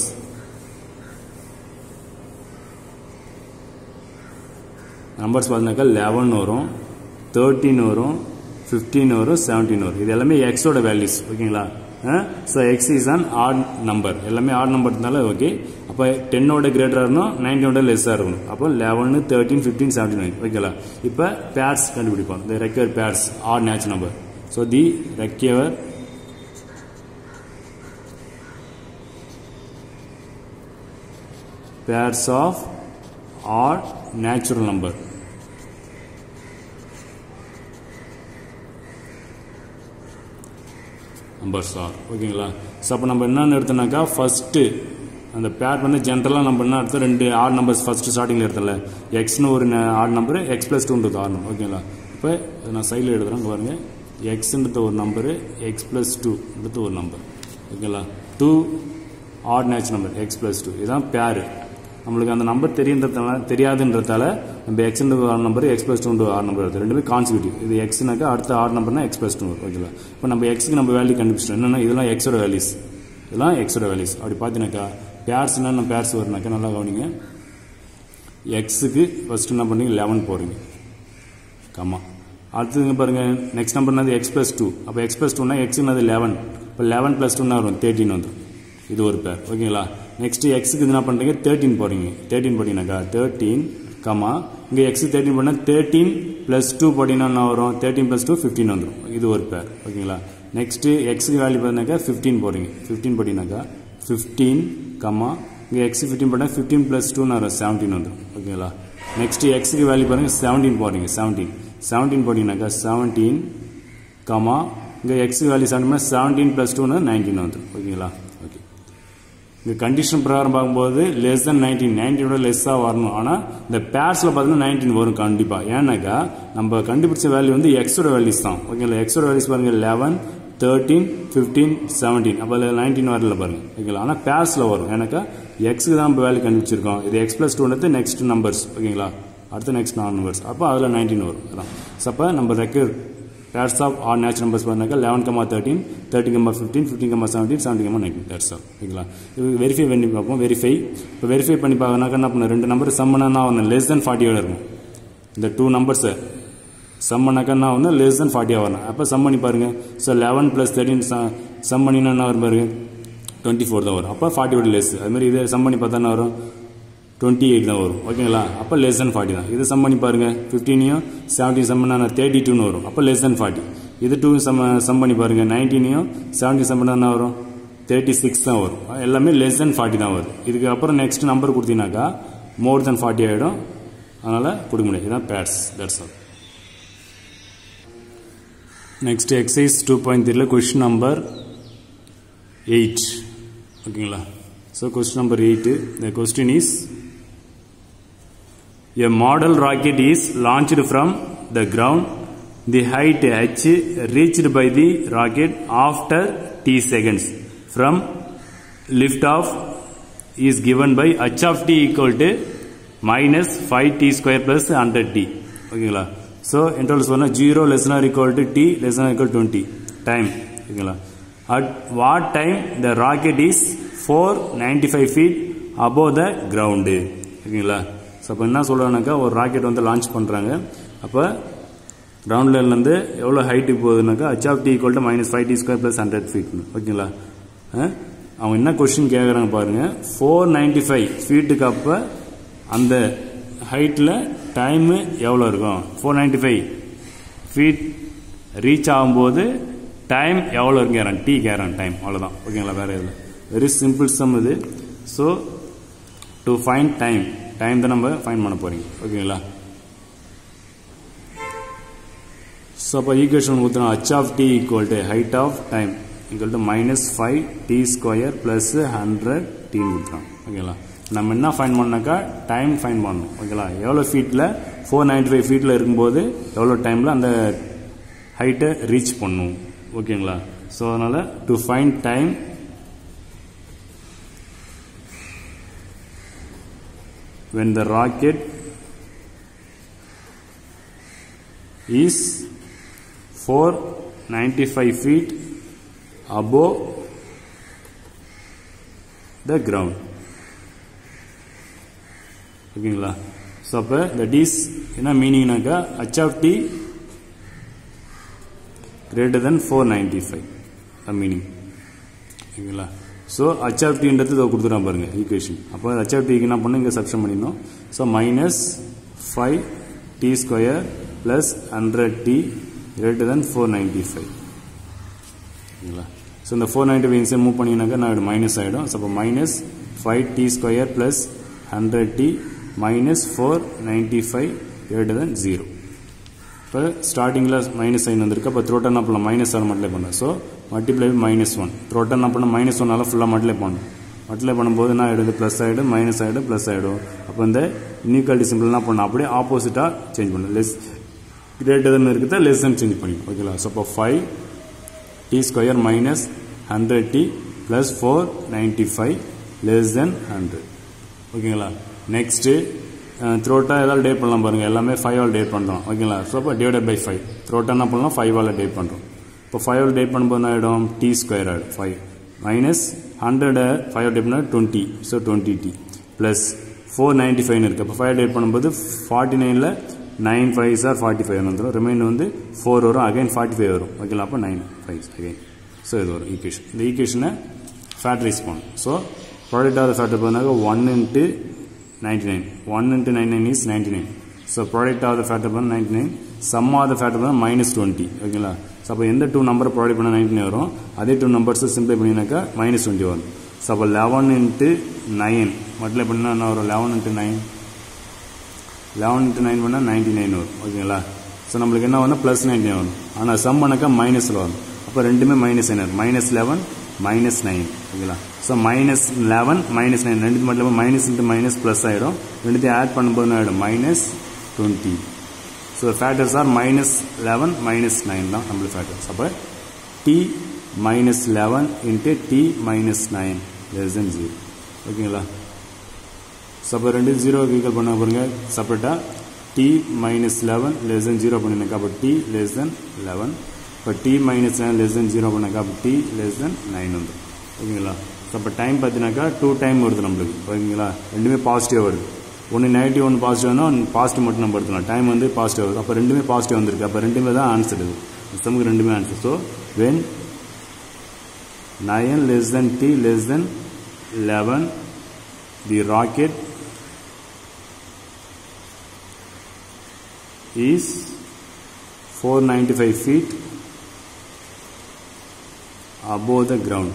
S1: நம்பர்ஸ் பார்த்தீங்கன்னாக்கா லெவன் வரும் தேர்ட்டீன் வரும் ஃபிஃப்டீன் வரும் செவன்டீன் வரும் இது எல்லாமே எக்ஸோட வேல்யூஸ் ஓகேங்களா so x is an odd number எல்லாமே ஆட் நம்பர் இருந்தாலும் ஓகே அப்போ டென்னோட கிரேட்டராக இருக்கணும் நைன்டீனோட லெஸ்ஸாக இருக்கணும் அப்போ லெவனு தேர்ட்டீன் ஃபிஃப்டீன் செவன்டீன் ஓகேங்களா இப்போ பேர்ஸ் கண்டுபிடிப்போம் the required pairs odd natural number so the required pairs of odd natural number numbers are ஓகேங்களா ஸோ அப்போ நம்ம என்னென்னு எடுத்தோம்னாக்கா ஃபஸ்ட்டு அந்த பேர் வந்து ஜென்ரலாக நம்ம என்ன எடுத்தோம் ரெண்டு ஆட் நம்பர்ஸ் ஃபஸ்ட்டு ஸ்டார்டிங்கில் எடுத்தல எக்ஸ்னு ஒரு ஆட் நம்பர் எக்ஸ் ப்ளஸ் டூன்றது ஆட் நம்பர் ஓகேங்களா இப்போ நான் சைடில் எழுதுறேன் இங்க பாருங்க எக்ஸ்ன்றது ஒரு நம்பரு எக்ஸ் ப்ளஸ் டூன்றது ஒரு நம்பர் ஓகேங்களா two add நேச் number x plus two இதுதான் பேரு நம்மளுக்கு அந்த நம்பர் தெரியுன்றதால தெரியாதுன்றதால நம்ம எக்ஸ்ன்ற R number X plus two R number வருது ரெண்டுமே கான்சிக்யூட்டிவ் இது எக்ஸ்னாக்கா அடுத்த ஆர் நம்பர்னா எக்ஸ் பிளஸ் டூ ஓகேங்களா இப்போ நம்ம எக்ஸ்க்கு நம்ம வேல்யூ கண்டுபிடிச்சிட்டோம் என்னன்னா இதெல்லாம் எக்ஸோட வேல்யூஸ் இதெல்லாம் எக்ஸோட வேல்யூஸ் அப்படி பார்த்தீங்கன்னாக்கா பேர்ஸ் என்னென்ன பேர்ஸ் வருனாக்கா நல்லா கவனிங்க எக்ஸுக்கு ஃபர்ஸ்ட் என்ன பண்ணீங்க லெவன் போடுறீங்க கம்மா அடுத்ததுங்க பாருங்க நெக்ஸ்ட் நம்பர் என்னது எக்ஸ் பிளஸ் டூ அப்போ எக்ஸ் பிளஸ் டூனா எக்ஸ்னது லெவன் இப்போ லெவன் பிளஸ் டூனா வரும் தேர்ட்டின் வந்துடும் இது ஒரு பேர் ஓகேங்களா நெக்ஸ்ட் எக்ஸுக்கு என்ன பண்ணுறீங்க தேர்ட்டின் போடுறீங்க தேர்ட்டின் போட்டீங்கன்னாக்கா தேர்ட்டீன் கமா இங்கே எக்ஸ் தேர்ட்டின் பண்ணால் தேர்ட்டீன் ப்ளஸ் டூ போட்டிங்கன்னா என்ன வரும் தேர்ட்டின் ப்ளஸ் டூ ஃபிஃப்டின் வந்துடும் இது ஒரு பேர் ஓகேங்களா நெக்ஸ்ட்டு எக்ஸுக்கு வேல்யூ பார்த்தீங்கன்னாக்கா ஃபிஃப்டீன் போடுறீங்க ஃபிஃப்டீன் போட்டிங்கனாக்கா ஃபிஃப்டீன் கமா இங்கே எக்ஸ் ஃபிஃப்டின் போட்டால் ஃபிஃப்டீன் ப்ளஸ் டூன்னு வரும் செவன்டீன் வந்துடும் ஓகேங்களா நெக்ஸ்ட் எக்ஸுக்கு வேல்யூ பாருங்கள் செவன்டீன் போடுறீங்க செவன்டீன் செவன்டீன் போட்டிங்கனாக்கா செவன்டீன் கமா இங்கே எக்ஸுக்கு வேல்யூ செவன்டீன் செவன்டீன் ப்ளஸ் டூன்னு நைன்டீன் வந்துடும் ஓகேங்களா ஓகே இங்கே கண்டிஷன் பிரகாரம் பார்க்கும்போது லெஸ் தென் நைன்டீன் நைன்டீனோட லெஸ்ஸாக வரணும் ஆனால் இந்த பேர்ஸில் பார்த்தீங்கன்னா நைன்டீன் வரும் கண்டிப்பாக ஏன்னாக்கா நம்ம கண்டுபிடிச்ச வேல்யூ வந்து எக்ஸோட வேல்யூஸ் தான் ஓகேங்களா எக்ஸோட வேல்யூஸ் பாருங்க லெவன் தேர்ட்டீன் ஃபிஃப்டீன் செவன்டீன் அப்போ நைன்டீன் வரல பாருங்க ஓகேங்களா ஆனால் பேர்ஸில் வரும் ஏன்னாக்கா எக்ஸுக்கு தான் நம்ம வேல்யூ கண்டுபிடிச்சிருக்கோம் இது எக்ஸ் ப்ளஸ் டூன்றது நெக்ஸ்ட் நம்பர்ஸ் ஓகேங்களா அடுத்து நெக்ஸ்ட் நான் நம்பர்ஸ் அப்போ அதில் நைன்டீன் வரும் அதான் ஸோ அப்போ நம்ம required pairs of odd natural numbers பண்ணாக்கா eleven comma thirteen thirteen comma fifteen fifteen comma seventeen seventeen comma nineteen தேர்ட்ஸ் ஆஃப் ஓகேங்களா இது வெரிஃபை பண்ணி பார்ப்போம் வெரிஃபை இப்போ வெரிஃபை பண்ணி பார்க்கனாக்கா என்ன பண்ண ரெண்டு நம்பர் சம் பண்ணா ஒன்று லெஸ் தென் ஃபார்ட்டியோட இருக்கும் இந்த டூ நம்பர்ஸை சம் பண்ணாக்கா என்ன ஒன்று லெஸ் தென் ஃபார்ட்டியாக வரணும் அப்போ சம் பண்ணி பாருங்க so eleven plus thirteen sum பண்ணினா என்ன வரும் பாருங்க டுவெண்ட்டி ஃபோர் தான் வரும் அப்போ ஃபார்ட்டியோட லெஸ் அதுமாதிரி இதை சம் பண்ணி பார்த்தா என்ன வரும் டுவெண்ட்டி எயிட் தான் வரும் ஓகேங்களா அப்போ லெஸ் தென் ஃபார்ட்டி தான் இது சம் பண்ணி பாருங்க ஃபிஃப்டீனையும் செவன்டீன் சம் பண்ணா தேர்ட்டி டூன்னு வரும் அப்போ லெஸ் தென் ஃபார்ட்டி இது டூ சம் சம் பண்ணி பாருங்க நைன்டீனையும் செவன்டீன் சம் பண்ணா என்ன வரும் தேர்ட்டி சிக்ஸ் தான் வரும் எல்லாமே லெஸ் தென் ஃபார்ட்டி தான் வரும் இதுக்கு அப்புறம் நெக்ஸ்ட் நம்பர் கொடுத்தீங்கன்னாக்கா மோர் தென் ஃபார்ட்டி ஆகிடும் அதனால் கொடுக்க முடியாது இதுதான் pairs that's all next exercise two point த்ரீல கொஸ்டின் நம்பர் எயிட் ஓகேங்களா so question number eight the question is A model rocket is launched from the ground. The height h reached by the rocket after t seconds from liftoff is given by h of t equal to minus 5t square plus 100t. ஓகேங்களா so interval சொன்னால் zero less than or equal to t less than or equal twenty time ஓகேங்களா at what time the rocket is four ninety five feet above the ground ஓகேங்களா so அப்போ என்ன சொல்கிறாங்கனாக்கா ஒரு rocket வந்து launch பண்ணுறாங்க அப்போ கிரவுண்ட் லெவல்லேருந்து எவ்வளோ ஹைட்டுக்கு போகுதுனாக்கா h of t equal to minus five t square plus hundred feet ஓகேங்களா அவங்க என்ன கொஸ்டின் கேட்குறாங்க பாருங்கள் ஃபோர் நைன்டி ஃபைவ் ஃபீட்டுக்கு அப்போ அந்த ஹைட்டில் டைமு எவ்வளோ இருக்கும் four ninety five feet reach ஆகும்போது டைம் எவ்வளோ இருக்கும் கேட்குறான் டி கேட்குறான் டைம் அவ்வளோதான் ஓகேங்களா வேறு இதில் வெரி சிம்பிள் சம் இது so to find time time தான் நம்ம ஃபைன் பண்ண போறீங்க ஓகேங்களா ஸோ அப்போ ஈக்குவேஷன் ஊற்றுனா h of t equal to height of time equal to minus five t square plus hundred டின்னு கொடுத்துறான் ஓகேங்களா நம்ம என்ன ஃபைன் பண்ணாக்கா டைம் ஃபைன் பண்ணணும் ஓகேங்களா எவ்வளோ ஃபீட்டில் ஃபோர் நைன்டி ஃபைவ் ஃபீட்டில் இருக்கும்போது எவ்வளோ டைமில் அந்த ஹைட்டை ரீச் பண்ணும் ஓகேங்களா ஸோ அதனால் to find time when the rocket is 495 feet above the ground ஓகேங்களா ஸோ அப்போ தட் இஸ் என்ன மீனிங்னாக்கா h of t greater than four ninety five meaning ஓகேங்களா ஸோ ஹச் ஆஃப் டின்றது இதை கொடுத்துட்டான் பாருங்க ஈக்குவேஷன் அப்போ ஹச் ஆஃப் டிக்கு என்ன பண்ணணும் இங்கே சப்ஷன் பண்ணிடணும் so minus five t square plus hundred t greater than four ninety five ஓகேங்களா ஸோ இந்த four ninety five inside move பண்ணினாக்கா நான் மைனஸ் ஆகிடும் ஸோ அப்போ minus five t square plus hundred t minus four ninety five greater than zero இப்போ ஸ்டார்டிங்கில் minus sign வந்திருக்கு அப்போ த்ரோட்டன் என்ன பண்ணலாம் மைனஸ் ஆர் மல்டிப்ளை பண்ணலாம் ஸோ மல்டிப்ளை மைனஸ் ஒன் த்ரோட்டன் என்ன பண்ண மைனஸ் ஒன்னால ஃபுல்லாக மல்டிப்ளை பண்ணணும் மல்டிப்ளை பண்ணும்போது என்ன ஆகிடுது ப்ளஸ் ஆகிடும் மைனஸ் ஆகிடும் ப்ளஸ் ஆகிடும் அப்போ இந்த இன்இக்வாலிட்டி சிம்பிள் என்ன பண்ணணும் அப்படியே ஆப்போசிட்டாக சேஞ்ச் பண்ணணும் லெஸ் கிரேட்டர் தென் இருக்குதா லெஸ் தென் சேஞ்ச் பண்ணிக்கணும் ஓகேங்களா ஸோ அப்போ five t square minus hundred t plus four ninety five less than hundred ஓகேங்களா நெக்ஸ்ட்டு த்ரோட்டா ஏதாவது டேட் பண்ணலாம் பாருங்கள் எல்லாமே ஃபைவ் ஆல் டேட் பண்ணுறோம் ஓகேங்களா ஸோ அப்போ டிவைடட் பை ஃபைவ் த்ரோட்டா என்ன பண்ணலாம் ஃபைவ் ஆல் டேட் பண்ணுறோம் இப்போ ஃபைவ் ஆல் டேட் பண்ணும்போது என்ன ஆகிடும் டி ஸ்கொயர் ஆகிடும் ஃபைவ் மைனஸ் ஹண்ட்ரடை ஃபைவ் டேட் பண்ணால் twenty so twenty t plus four ninety ஃபைவ்னு இருக்குது அப்போ ஃபைவ் டேட் பண்ணும்போது ஃபார்ட்டி நைனில் நைன் ஃபைவ் சார் ஃபார்ட்டி ஃபைவ் வந்துடும் ரிமைண்டர் வந்து ஃபோர் வரும் அகைன் ஃபார்ட்டி ஃபைவ் வரும் ஓகேங்களா அப்போ நைன் ஃபைவ் அகைன் ஸோ இது வரும் ஈக்குவேஷன் இந்த ஈக்குவேஷனை ஃபேக்டரைஸ் பண்ணணும் ஸோ ப்ராடக்ட் ஆஃப் ஃபேக்டர் பண்ணாக்க one into 99 1 into 99 is 99 so product of the factor பண்ண 99 sum of the factor பண்ண minus 20 ஓகேங்களா ஸோ அப்போ எந்த டூ நம்பரை ப்ராடக்ட் பண்ண 99 வரும் அதே டூ நம்பர்ஸை சிம்பிளை பண்ணினாக்கா மைனஸ் டுவெண்ட்டி வரும் ஸோ அப்போ லெவன் இன்ட்டு நைன் மல்டிப்ளை பண்ணால் என்ன வரும் eleven into nine eleven into nine பண்ணால் நைன்டி நைன் வரும் ஓகேங்களா ஸோ நம்மளுக்கு என்ன வரும் ப்ளஸ் நைன்டி நைன் வரும் ஆனால் சம் பண்ணாக்கா மைனஸில் வரும் அப்போ ரெண்டுமே மைனஸ் என்ன மைனஸ் லெவன் மைனஸ் நைன் ஓகேங்களா so minus eleven minus nine ரெண்டு மட்டும் மைனஸ் இன்ட்டு மைனஸ் ப்ளஸ் ஆகிடும் ரெண்டுத்தையும் ஆட் பண்ணும்போது என்ன ஆகிடும் minus twenty so factors are minus eleven minus nine தான் நம்மளுக்கு ஃபேக்டர்ஸ் அப்போ t minus eleven into t minus nine less than zero ஓகேங்களா ஸோ அப்போ ரெண்டு ஜீரோ ஈக்குவல் பண்ண பாருங்க செப்பரேட்டாக t minus eleven less than zero பண்ணிருக்கா அப்போ டி லெஸ் தென் லெவன் இப்போ t minus nine less than zero பண்ணாக்கா அப்போ டி லெஸ் தென் நைன் வந்து ஓகேங்களா ஸோ அப்போ டைம் பார்த்தீங்கன்னாக்கா டூ டைம் வருது நம்மளுக்கு ஓகேங்களா ரெண்டுமே பாசிட்டிவ் வருது ஒன்று நெகட்டிவ் ஒன்று பாசிட்டிவ்னா பாசிட்டிவ் மட்டும் நம்ம எடுத்துக்கலாம் டைம் வந்து பாசிட்டிவ் வருது அப்போ ரெண்டுமே பாசிட்டிவ் வந்திருக்கு அப்போ ரெண்டுமே தான் ஆன்சர் இது சமுக்கு ரெண்டுமே answer so when nine less than t less than eleven the rocket is 495 feet above the ground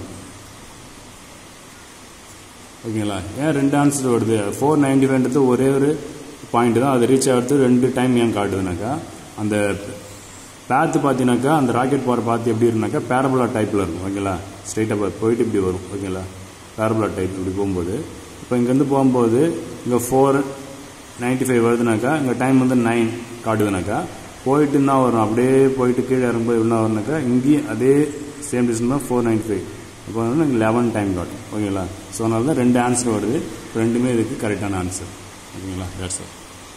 S1: ஓகேங்களா ஏன் ரெண்டு ஆன்சர் வருது ஃபோர் நைன்டி ஃபைவ்ன்றது ஒரே ஒரு பாயிண்ட் தான் அது ரீச் ஆகிறது ரெண்டு டைம் ஏன் காட்டுதுனாக்கா அந்த பேத்து பார்த்தீங்கன்னாக்கா அந்த ராக்கெட் போகிற பார்த்து எப்படி இருக்குனாக்கா பேரபுலா டைப்பில் இருக்கும் ஓகேங்களா ஸ்ட்ரைட்டாக போயிட்டு இப்படி வரும் ஓகேங்களா பேரபுலா டைப் இப்படி போகும்போது இப்போ இங்கேருந்து போகும்போது இங்கே ஃபோர் நைன்டி ஃபைவ் வருதுனாக்கா இங்கே டைம் வந்து நைன் காட்டுதுனாக்கா போயிட்டு என்ன வரும் அப்படியே போயிட்டு கீழே இறங்கும்போது என்ன வரும்னாக்கா இங்கேயும் அதே சேம் டிஸ்டன்ஸ் தான் ஃபோர் நைன்டி ஃபைவ் இப்போ வந்து இங்கே லெவன் டைம் காட்டும் ஓகேங்களா ஸோ அதனால தான் ரெண்டு ஆன்சர் வருது ரெண்டுமே இதுக்கு கரெக்டான ஆன்சர் ஓகேங்களா that's all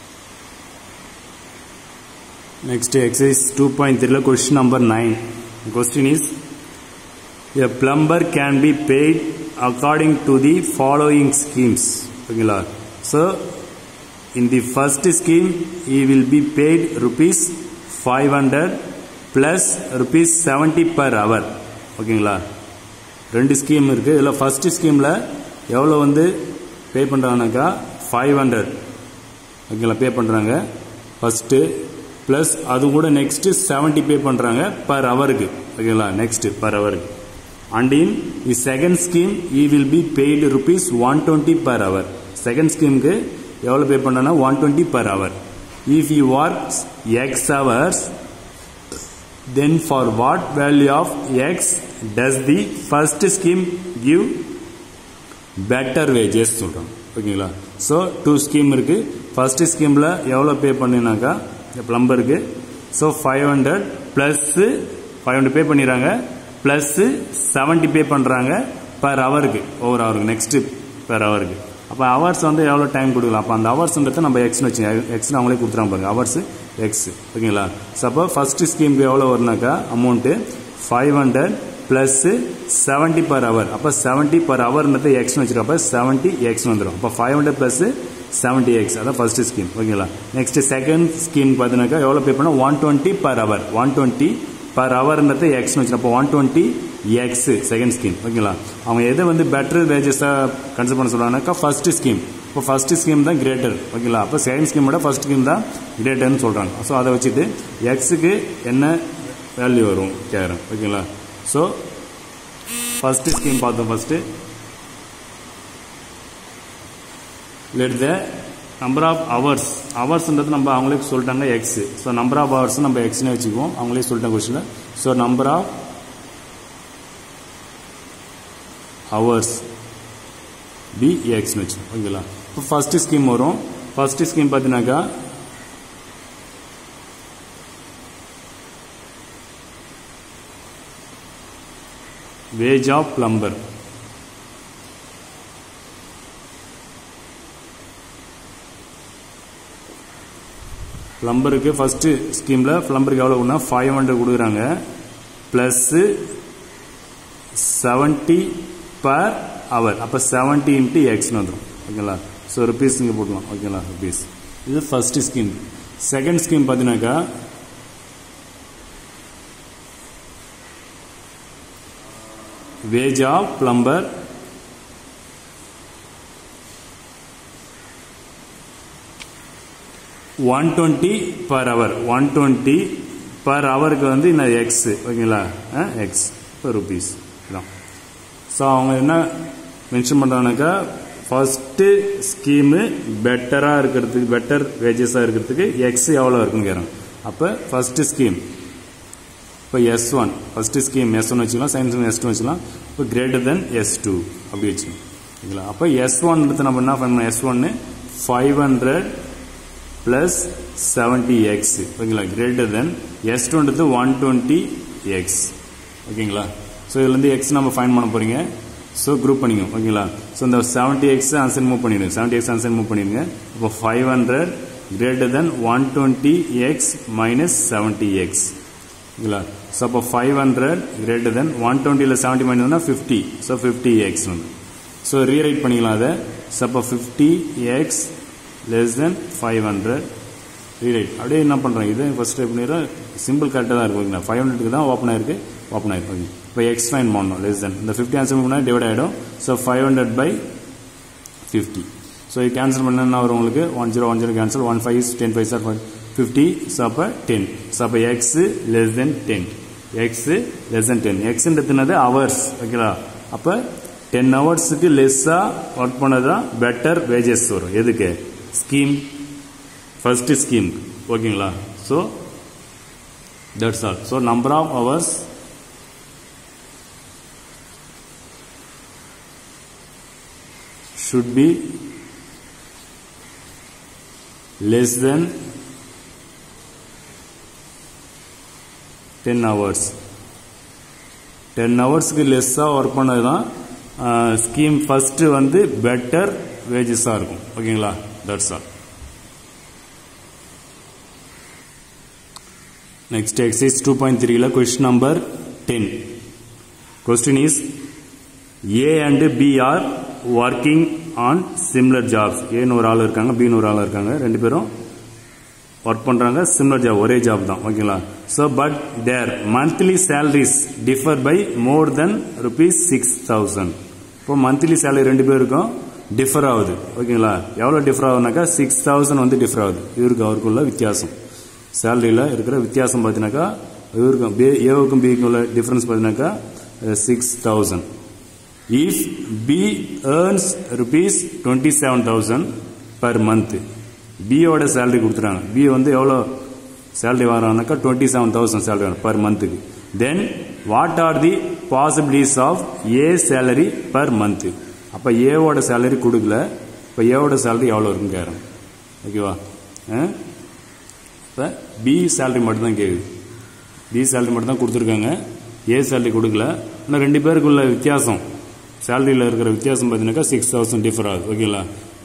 S1: next exercise two point த்ரீல question number nine question is a plumber can be paid according to the following schemes ஓகேங்களா so in the first scheme he will be paid rupees 500 plus rupees 70 per hour ஓகேங்களா ரெண்டு scheme இருக்குது இதில் first ஸ்கீமில் எவ்வளோ வந்து பே பண்ணுறாங்கனாக்கா five hundred ஓகேங்களா பே பண்ணுறாங்க ஃபஸ்ட்டு ப்ளஸ் அது கூட நெக்ஸ்ட்டு செவன்ட்டி பே பண்ணுறாங்க பர் ஹவருக்கு ஓகேங்களா நெக்ஸ்ட்டு பர் ஹவருக்கு and in the second scheme he will be paid rupees one twenty per hour second ஸ்கீமுக்கு எவ்வளோ பே பண்ணனா one twenty per hour if you works x hours then for what value of x does the first scheme give better wages சொல்கிறோம் ஓகேங்களா so two scheme இருக்கு first ஸ்கீமில் எவ்வளோ pay பண்ணினாக்கா இந்த பிளம்பருக்கு so five hundred plus five hundred pay பண்ணிடுறாங்க plus seventy பே பண்ணுறாங்க பர் ஹவருக்கு ஒவ்வொரு ஹவருக்கு நெக்ஸ்ட்டு பர் ஹவருக்கு அப்போ ஹவர்ஸ் வந்து எவ்வளோ டைம் கொடுக்கலாம் அப்போ அந்த ஹவர்ஸ்ன்றத நம்ம எக்ஸ்னு வச்சு எக்ஸ்னு அவங்களே கொடுத்துறாங்க பாருங்க ஹவர்ஸ் எக்ஸ் ஓகேங்களா ஸோ அப்போ ஃபர்ஸ்ட் ஸ்கீமுக்கு எவ்வளோ வரும்னாக்கா amount five hundred plus seventy per hour அப்போ செவன்ட்டி பர் ஹவர்ன்றது எக்ஸ்னு வச்சிருக்கோம் அப்போ செவன்ட்டி எக்ஸ் வந்துடும் அப்போ five hundred plus seventy x அதான் ஃபர்ஸ்ட் ஸ்கீம் ஓகேங்களா நெக்ஸ்ட் செகண்ட் ஸ்கீம் பார்த்தீங்கன்னாக்கா எவ்வளோ பே பண்ணால் one twenty per hour one twenty per ஹவர்ன்றது எக்ஸ்னு வச்சிருக்கோம் அப்போ one twenty x second scheme ஓகேங்களா அவங்க எதை வந்து பெட்டர் வேஜஸாக கன்சிடர் பண்ண சொல்கிறாங்கனாக்கா ஃபர்ஸ்ட் ஸ்கீம் இப்போ ஃபர்ஸ்ட் ஸ்கீம் தான் கிரேட்டர் ஓகேங்களா அப்போ செகண்ட் ஸ்கீமோட ஃபர்ஸ்ட் ஸ்கீம் தான் கிரேட்டர்னு சொல்கிறாங்க ஸோ அதை வச்சுட்டு எக்ஸுக்கு என்ன வேல்யூ வரும் கேட்குறேன் ஓகேங்களா ஸோ ஃபர்ஸ்ட் ஸ்கீம் பார்த்தோம் first let the number of hours ஹவர்ஸ்ன்றது நம்ம அவங்களே சொல்லிட்டாங்க x so number of hours நம்ம எக்ஸ்னே வச்சுக்குவோம் அவங்களே சொல்லிட்டாங்க கொஸ்டினில் so number of hours be எக்ஸ்னு வச்சு ஓகேங்களா இப்போ ஃபர்ஸ்ட் ஸ்கீம் வரும் ஃபர்ஸ்ட் ஸ்கீம் பார்த்தீங்கன்னாக்கா வேஜ் ஆஃப் பிளம்பர் பிளம்பருக்கு ஃபர்ஸ்ட் ஸ்கீம்ல பிளம்பருக்கு எவ்வளோ கொடுனா ஃபைவ் ஹண்ட்ரட் கொடுக்குறாங்க பிளஸ் செவன்ட்டி பர் ஹவர் அப்போ செவன்ட்டி இன்ட்டு எக்ஸ்னு வந்துடும் ஓகேங்களா ஸோ ருபீஸ் இங்கே போட்டுக்கலாம் ஓகேங்களா ருபீஸ் இது ஃபர்ஸ்ட் ஸ்கீம் செகண்ட் ஸ்கீம் பார்த்தீங்கன்னாக்கா wage of plumber one twenty per hour one twenty per ஹவருக்கு வந்து இந்த எக்ஸ் ஓகேங்களா எக்ஸ் இப்போ ருபீஸ் இதான் ஸோ அவங்க என்ன மென்ஷன் பண்ணுறாங்கனாக்கா ஃபர்ஸ்ட்டு ஸ்கீமு பெட்டராக இருக்கிறதுக்கு பெட்டர் வேஜஸாக இருக்கிறதுக்கு எக்ஸ் எவ்வளோ இருக்குன்னு கேட்குறாங்க அப்போ ஃபர்ஸ்ட்டு ஸ்கீம் இப்போ s one first scheme s one வச்சுக்கலாம் சயின்ஸ் எஸ் டூ வச்சுக்கலாம் இப்போ கிரேட்டர் தென் எஸ் டூ அப்படி வச்சுக்கலாம் ஓகேங்களா அப்போ எஸ் ஒன் நம்ம என்ன பண்ணணும் எஸ் ஒன்னு five hundred plus seventy x ஓகேங்களா கிரேட்டர் தென் எஸ் டூன்றது ஒன் டுவெண்ட்டி எக்ஸ் ஓகேங்களா ஸோ இதுலேருந்து எக்ஸ் நம்ம ஃபைன் பண்ண போறீங்க ஸோ குரூப் பண்ணிக்கோ ஓகேங்களா ஸோ இந்த செவன்ட்டி எக்ஸ் ஆன்சர் மூவ் பண்ணிடுங்க செவன்ட்டி எக்ஸ் ஆன்சர் மூவ் பண்ணிடுங்க இப்போ five hundred greater than one twenty x minus seventy x ஓகேங்களா ஸோ அப்போ five hundred greater than one டுவெண்ட்டியில் seventy minus fifty so fifty x வந்து so rewrite பண்ணிக்கலாம் அதை so அப்போ fifty x less than five hundred rewrite அப்படியே என்ன பண்ணுறோம் இது ஃபர்ஸ்ட் டைப் பண்ணிடுறோம் சிம்பிள் கரெக்டாக தான் இருக்கும் ஓகேங்களா ஃபைவ் ஹண்ட்ரடுக்கு தான் ஓப்பன் ஆயிருக்கு ஓப்பன் ஆயிருக்கு ஓகே இப்போ எக்ஸ் ஃபைன் பண்ணணும் லெஸ் தென் இந்த ஃபிஃப்டி ஆன்சர் பண்ணால் டிவைட் ஆகிடும் so five hundred by fifty so இது கேன்சல் பண்ண என்ன வரும் உங்களுக்கு one zero one zero cancel one five ten five sir fifty so அப்போ டென் ஸோ அப்போ x less than ten x less than ten எக்ஸ்ன்றதுனது ஹவர்ஸ் ஓகேங்களா அப்போ டென் ஹவர்ஸுக்கு லெஸ்ஸாக ஒர்க் பண்ணதான் பெட்டர் வேஜஸ் வரும் எதுக்கு ஸ்கீம் ஃபர்ஸ்ட் ஸ்கீம் ஓகேங்களா so that's all so number of hours should be less than 10 hours 10 ஹவர்ஸ்க்கு லெஸ்ஸாக ஒர்க் பண்ணது தான் ஸ்கீம் ஃபஸ்ட்டு வந்து பெட்டர் வேஜஸாக இருக்கும் ஓகேங்களா that's all next exercise two point த்ரீல question number ten question is A and B are working on similar jobs ஏன்னு ஒரு ஆள் இருக்காங்க பின்னு ஒரு ஆள் இருக்காங்க ரெண்டு பேரும் ஒர்க் பண்ணுறாங்க சிம்லர் ஜாப் ஒரே ஜாப் தான் ஓகேங்களா so but their monthly salaries differ by more than rupees six thousand இப்போ மந்த்லி சேலரி ரெண்டு பேருக்கும் டிஃபர் ஆகுது ஓகேங்களா எவ்வளோ டிஃபர் ஆகுதுனாக்கா சிக்ஸ் தௌசண்ட் வந்து டிஃபர் ஆகுது இவருக்கு அவருக்குள்ள வித்தியாசம் சேலரியில் இருக்கிற வித்தியாசம் பார்த்தீங்கன்னாக்கா இவருக்கும் பி ஏவுக்கும் பிக்கும் உள்ள டிஃபரன்ஸ் பார்த்தீங்கன்னாக்கா six thousand if B earns rupees 27,000 per month B ஓட சேலரி கொடுத்துறாங்க B வந்து எவ்வளோ சேலரி வரானாக்கா டுவெண்ட்டி செவன் தௌசண்ட் சேலரி வரும் பர் மந்த்துக்கு then what are the possibilities of A salary per month அப்போ ஏவோட சேலரி கொடுக்கல இப்போ ஏவோட சேலரி எவ்வளோ இருக்குன்னு கேட்குறேன் ஓகேவா இப்போ பி சேலரி மட்டும்தான் கேட்குது பி சேலரி மட்டும் தான் கொடுத்துருக்காங்க ஏ சேலரி கொடுக்கல ஆனால் ரெண்டு பேருக்குள்ள வித்தியாசம் சேலரியில் இருக்கிற வித்தியாசம் பார்த்தீங்கன்னாக்கா சிக்ஸ் தௌசண்ட் டிஃபர் ஆகுது ஓகேங்களா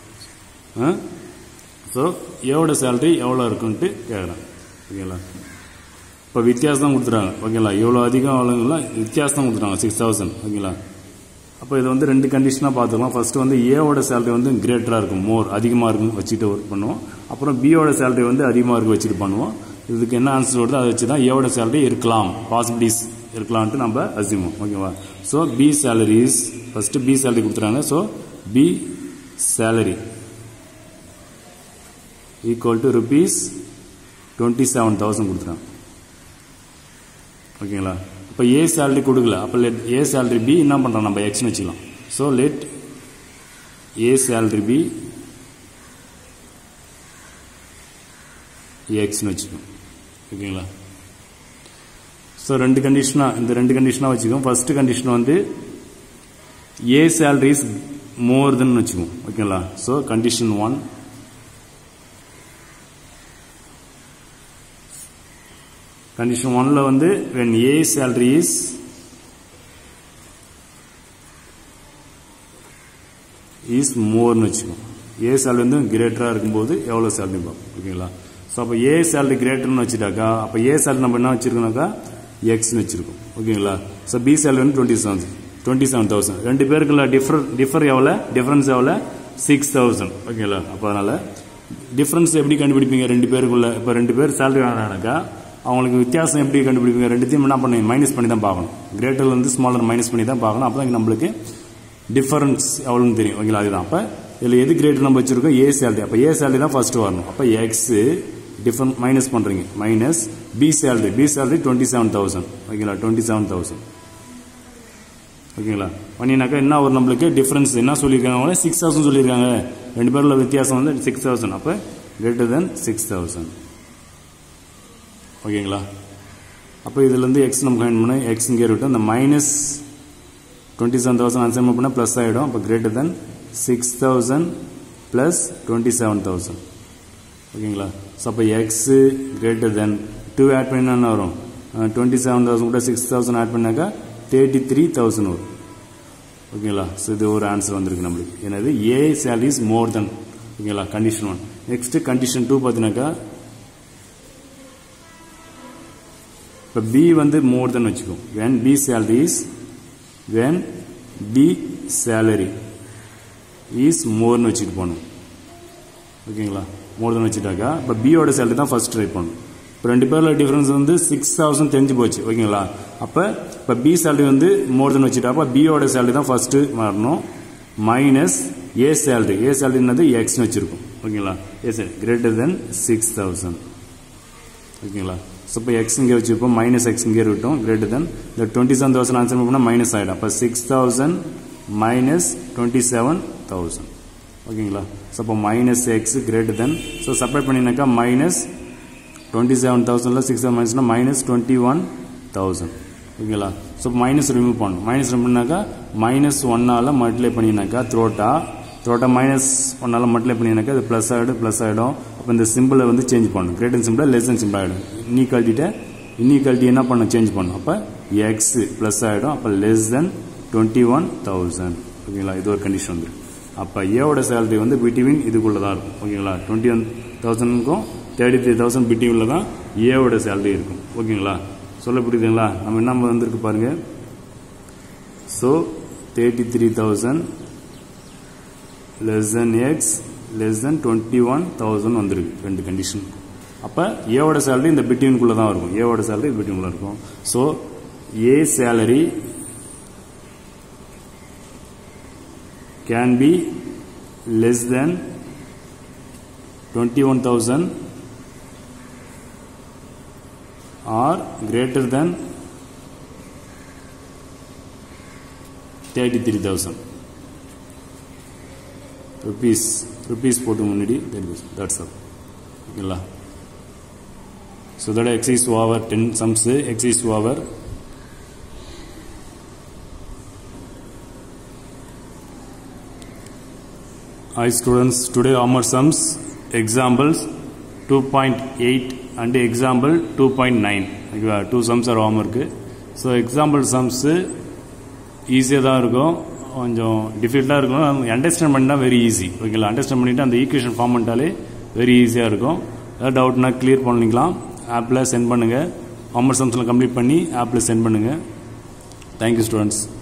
S1: ஸோ ஏவோட சேலரி எவ்வளோ இருக்குன்ட்டு கேட்குறேன் ஓகேங்களா இப்போ வித்தியாசம் கொடுத்துட்டாங்க ஓகேங்களா எவ்வளோ அதிகம் அவ்வளோங்களா வித்தியாசம் கொடுத்துட்டாங்க சிக்ஸ் தௌசண்ட் ஓகேங்களா அப்போ இது வந்து ரெண்டு கண்டிஷனாக பார்த்துக்கலாம் ஃபர்ஸ்ட் வந்து ஏவோட சேலரி வந்து கிரேட்டராக இருக்கும் மோர் அதிகமாக இருக்கும் வச்சுட்டு ஒர்க் பண்ணுவோம் அப்புறம் பியோட சேலரி வந்து அதிகமாக இருக்கு வச்சுட்டு பண்ணுவோம் இதுக்கு என்ன ஆன்சர் வருதோ அதை வச்சு தான் ஏவோட சேலரி இருக்கலாம் பாசிபிலிட்டிஸ் இருக்கலாம்ட்டு நம்ம அசிமோம் ஓகேவா so B salaries first B salary கொடுத்துறாங்க so B salary equal to rupees twenty seven thousand கொடுத்துறாங்க ஓகேங்களா இப்போ ஏ சேலரி கொடுக்கல அப்போ லெட் ஏ சேலரி பி என்ன பண்ணுறோம் நம்ம எக்ஸ்னு வச்சுக்கலாம் so let A salary be எக்ஸ்னு வச்சுக்கோம் ஓகேங்களா ஸோ ரெண்டு கண்டிஷனாக இந்த ரெண்டு கண்டிஷனாக வச்சுக்கோம் ஃபர்ஸ்ட் கண்டிஷன் வந்து ஏ சேலரி இஸ் மோர் தென் வச்சுக்கோம் ஓகேங்களா ஸோ கண்டிஷன் ஒன் கண்டிஷன் ஒன்ல வந்து when a salary is is மோர்னு வச்சுக்கோம் ஏ சேலரி வந்து கிரேட்டராக இருக்கும்போது எவ்வளோ சேலரி பார்ப்போம் ஓகேங்களா ஸோ அப்போ ஏ சேலரி கிரேட்டர்னு வச்சுட்டாக்கா அப்போ ஏ சேலரி நம்ம என்ன வச்சிருக்கோம்னாக்கா எக்ஸ்னு வச்சிருக்கோம் ஓகேங்களா ஸோ பி சேலரி வந்து twenty seven twenty seven thousand ரெண்டு பேருக்குள்ள டிஃபர் டிஃபர் எவ்வளோ டிஃபரன்ஸ் எவ்வளோ சிக்ஸ் தௌசண்ட் ஓகேங்களா அப்போ அதனால் டிஃபரன்ஸ் எப்படி கண்டுபிடிப்பீங்க ரெண்டு பேருக்குள்ள இப்போ ரெண்டு பேர் சேலரி வாங்கினாக்கா அவங்களுக்கு வித்தியாசம் எப்படி கண்டுபிடிப்பீங்க ரெண்டுத்தையும் என்ன பண்ணி மைனஸ் பண்ணி தான் பார்க்கணும் கிரேட்டர்ல இருந்து ஸ்மாலர் மைனஸ் பண்ணி தான் பார்க்கணும் அப்போ நம்மளுக்கு டிஃபரன்ஸ் எவ்வளோன்னு தெரியும் ஓகேங்களா அதுதான் அப்போ இதில் எது கிரேட்டர் நம்ம வச்சிருக்கோம் ஏ சேலரி அப்போ ஏ சேலரி தான் ஃபர்ஸ்ட் வரணும் அப்போ எக்ஸ் டிஃபரன் மைனஸ் பண்ணுறீங்க minus B salary B salary twenty seven thousand ஓகேங்களா டுவெண்ட்டி செவன் தௌசண்ட் ஓகேங்களா பண்ணினாக்கா என்ன ஒரு நம்மளுக்கு டிஃபரன்ஸ் என்ன சொல்லியிருக்காங்க சிக்ஸ் தௌசண்ட் சொல்லியிருக்காங்க ரெண்டு பேருல வித்தியாசம் வந்து சிக்ஸ் தௌசண்ட் அப்போ கிரேட்டர் தென் சிக்ஸ் தௌசண்ட் ஓகேங்களா அப்போ இதுலேருந்து எக்ஸ் நம்ம கயின் பண்ண எக்ஸ் இங்கே இருக்கட்டும் இந்த minus twenty seven thousand answer பண்ணால் ப்ளஸ் ஆகிடும் அப்போ greater than six thousand plus twenty seven thousand ஓகேங்களா ஸோ அப்போ x greater than two add பண்ணி என்ன வரும் டுவெண்ட்டி செவன் தௌசண்ட் கூட சிக்ஸ் தௌசண்ட் ஆட் பண்ணாக்கா தேர்ட்டி த்ரீ தௌசண்ட் வரும் ஓகேங்களா ஸோ இது ஒரு ஆன்சர் வந்திருக்கு நம்மளுக்கு எனது ஏ சேலரி இஸ் மோர் தென் ஓகேங்களா condition one next condition two பார்த்தீங்கன்னாக்கா இப்போ பி வந்து மோர் தென் வச்சுக்கோம் when B salary is when B salary is மோர்னு வச்சுட்டு போகணும் ஓகேங்களா மோர் தென் வச்சுட்டாக்கா இப்போ பியோட சேலரி தான் ஃபர்ஸ்ட் ட்ரை பண்ணணும் இப்போ ரெண்டு பேரில் டிஃபரன்ஸ் வந்து சிக்ஸ் தௌசண்ட் தெரிஞ்சு போச்சு ஓகேங்களா அப்போ இப்போ பி சேலரி வந்து மோர் தென் வச்சுட்டா அப்போ பியோட சேலரி தான் ஃபர்ஸ்ட் மாறணும் மைனஸ் ஏ சேலரி ஏ சேலரினது எக்ஸ்னு வச்சிருக்கோம் ஓகேங்களா A salary greater than six thousand ஓகேங்களா ஸோ இப்போ எக்ஸ் இங்கே வச்சுருப்போம் மைனஸ் எக்ஸ் இங்கே இருக்கட்டும் கிரேட்டர் தென் இந்த டுவெண்ட்டி செவன் தௌசண்ட் ஆன்சர் பண்ணால் மைனஸ் ஆகிடும் அப்போ six thousand minus twenty seven thousand ஓகேங்களா ஸோ அப்போ minus x greater than so subtract பண்ணினாக்கா மைனஸ் டுவெண்ட்டி செவன் தௌசண்டில் சிக்ஸ் மைனஸ்னா மைனஸ் டுவெண்ட்டி ஒன் தௌசண்ட் ஓகேங்களா ஸோ மைனஸ் ரிமூவ் பண்ணணும் மைனஸ் ரிமூவ் பண்ணாக்கா மைனஸ் ஒன்னால் மல்டிப்ளை பண்ணினாக்கா த்ரோட்டா த்ரோட்டா மைனஸ் ஒன்னால் மல்டிப்ளை பண்ணினாக்கா அது ப்ளஸ் ஆகிடும் ப்ளஸ் ஆகிடும் அப்போ இந்த சிம்பிளை வந்து சேஞ்ச் பண்ணணும் greater symbol less than symbol ஆகிடும் இன்இக்வாலிட்டிட்ட இன்இக்வாலிட்டி என்ன பண்ணணும் சேஞ்ச் பண்ணணும் அப்போ எக்ஸ் ப்ளஸ் ஆகிடும் அப்போ less than twenty one thousand ஓகேங்களா இது ஒரு கண்டிஷன் வந்து அப்போ ஏவோட சேலரி வந்து பிட்வீன் இதுக்குள்ளே தான் இருக்கும் ஓகேங்களா டுவெண்ட்டி ஒன் தௌசண்ட்க்கும் தேர்ட்டி த்ரீ தௌசண்ட் பிட்வீனில் தான் ஏவோட சேலரி இருக்கும் ஓகேங்களா சொல்ல புரியுதுங்களா நம்ம என்ன வந்திருக்கு பாருங்க so thirty three thousand less than x less than twenty one thousand வந்திருக்கு ரெண்டு கண்டிஷன் அப்போ ஏவோட சேலரி இந்த பிட்வீனுக்குள்ளே தான் இருக்கும் ஏவோட சேலரி பிட்வீனுக்குள்ளே இருக்கும் so A salary can be less than 21,000 or greater than 33,000 rupees rupees போட்டு முன்னாடி that's all ஓகேங்களா so that exercise over 10 sums exercise over Hi students, today Homer sums examples 2.8 and example 2.9 ஓகேவா two sums are homework so example sums ஈஸியாக தான் இருக்கும் கொஞ்சம் டிஃபிகல்ட்டாக இருக்கும் understand பண்ணால் வெரி ஈஸி ஓகேங்களா அண்டர்ஸ்டாண்ட் பண்ணிவிட்டு அந்த ஈக்குவேஷன் ஃபார்ம் பண்ணிட்டாலே வெரி ஈஸியாக இருக்கும் ஏதாவது டவுட்னா கிளியர் பண்ணிக்கலாம் ஆப்பில் சென்ட் பண்ணுங்கள் ஹோம்ஒர்க் சம்ஸ்லாம் கம்ப்ளீட் பண்ணி ஆப்பில் சென்ட் பண்ணுங்கள் தேங்க்யூ ஸ்டூடெண்ட்ஸ்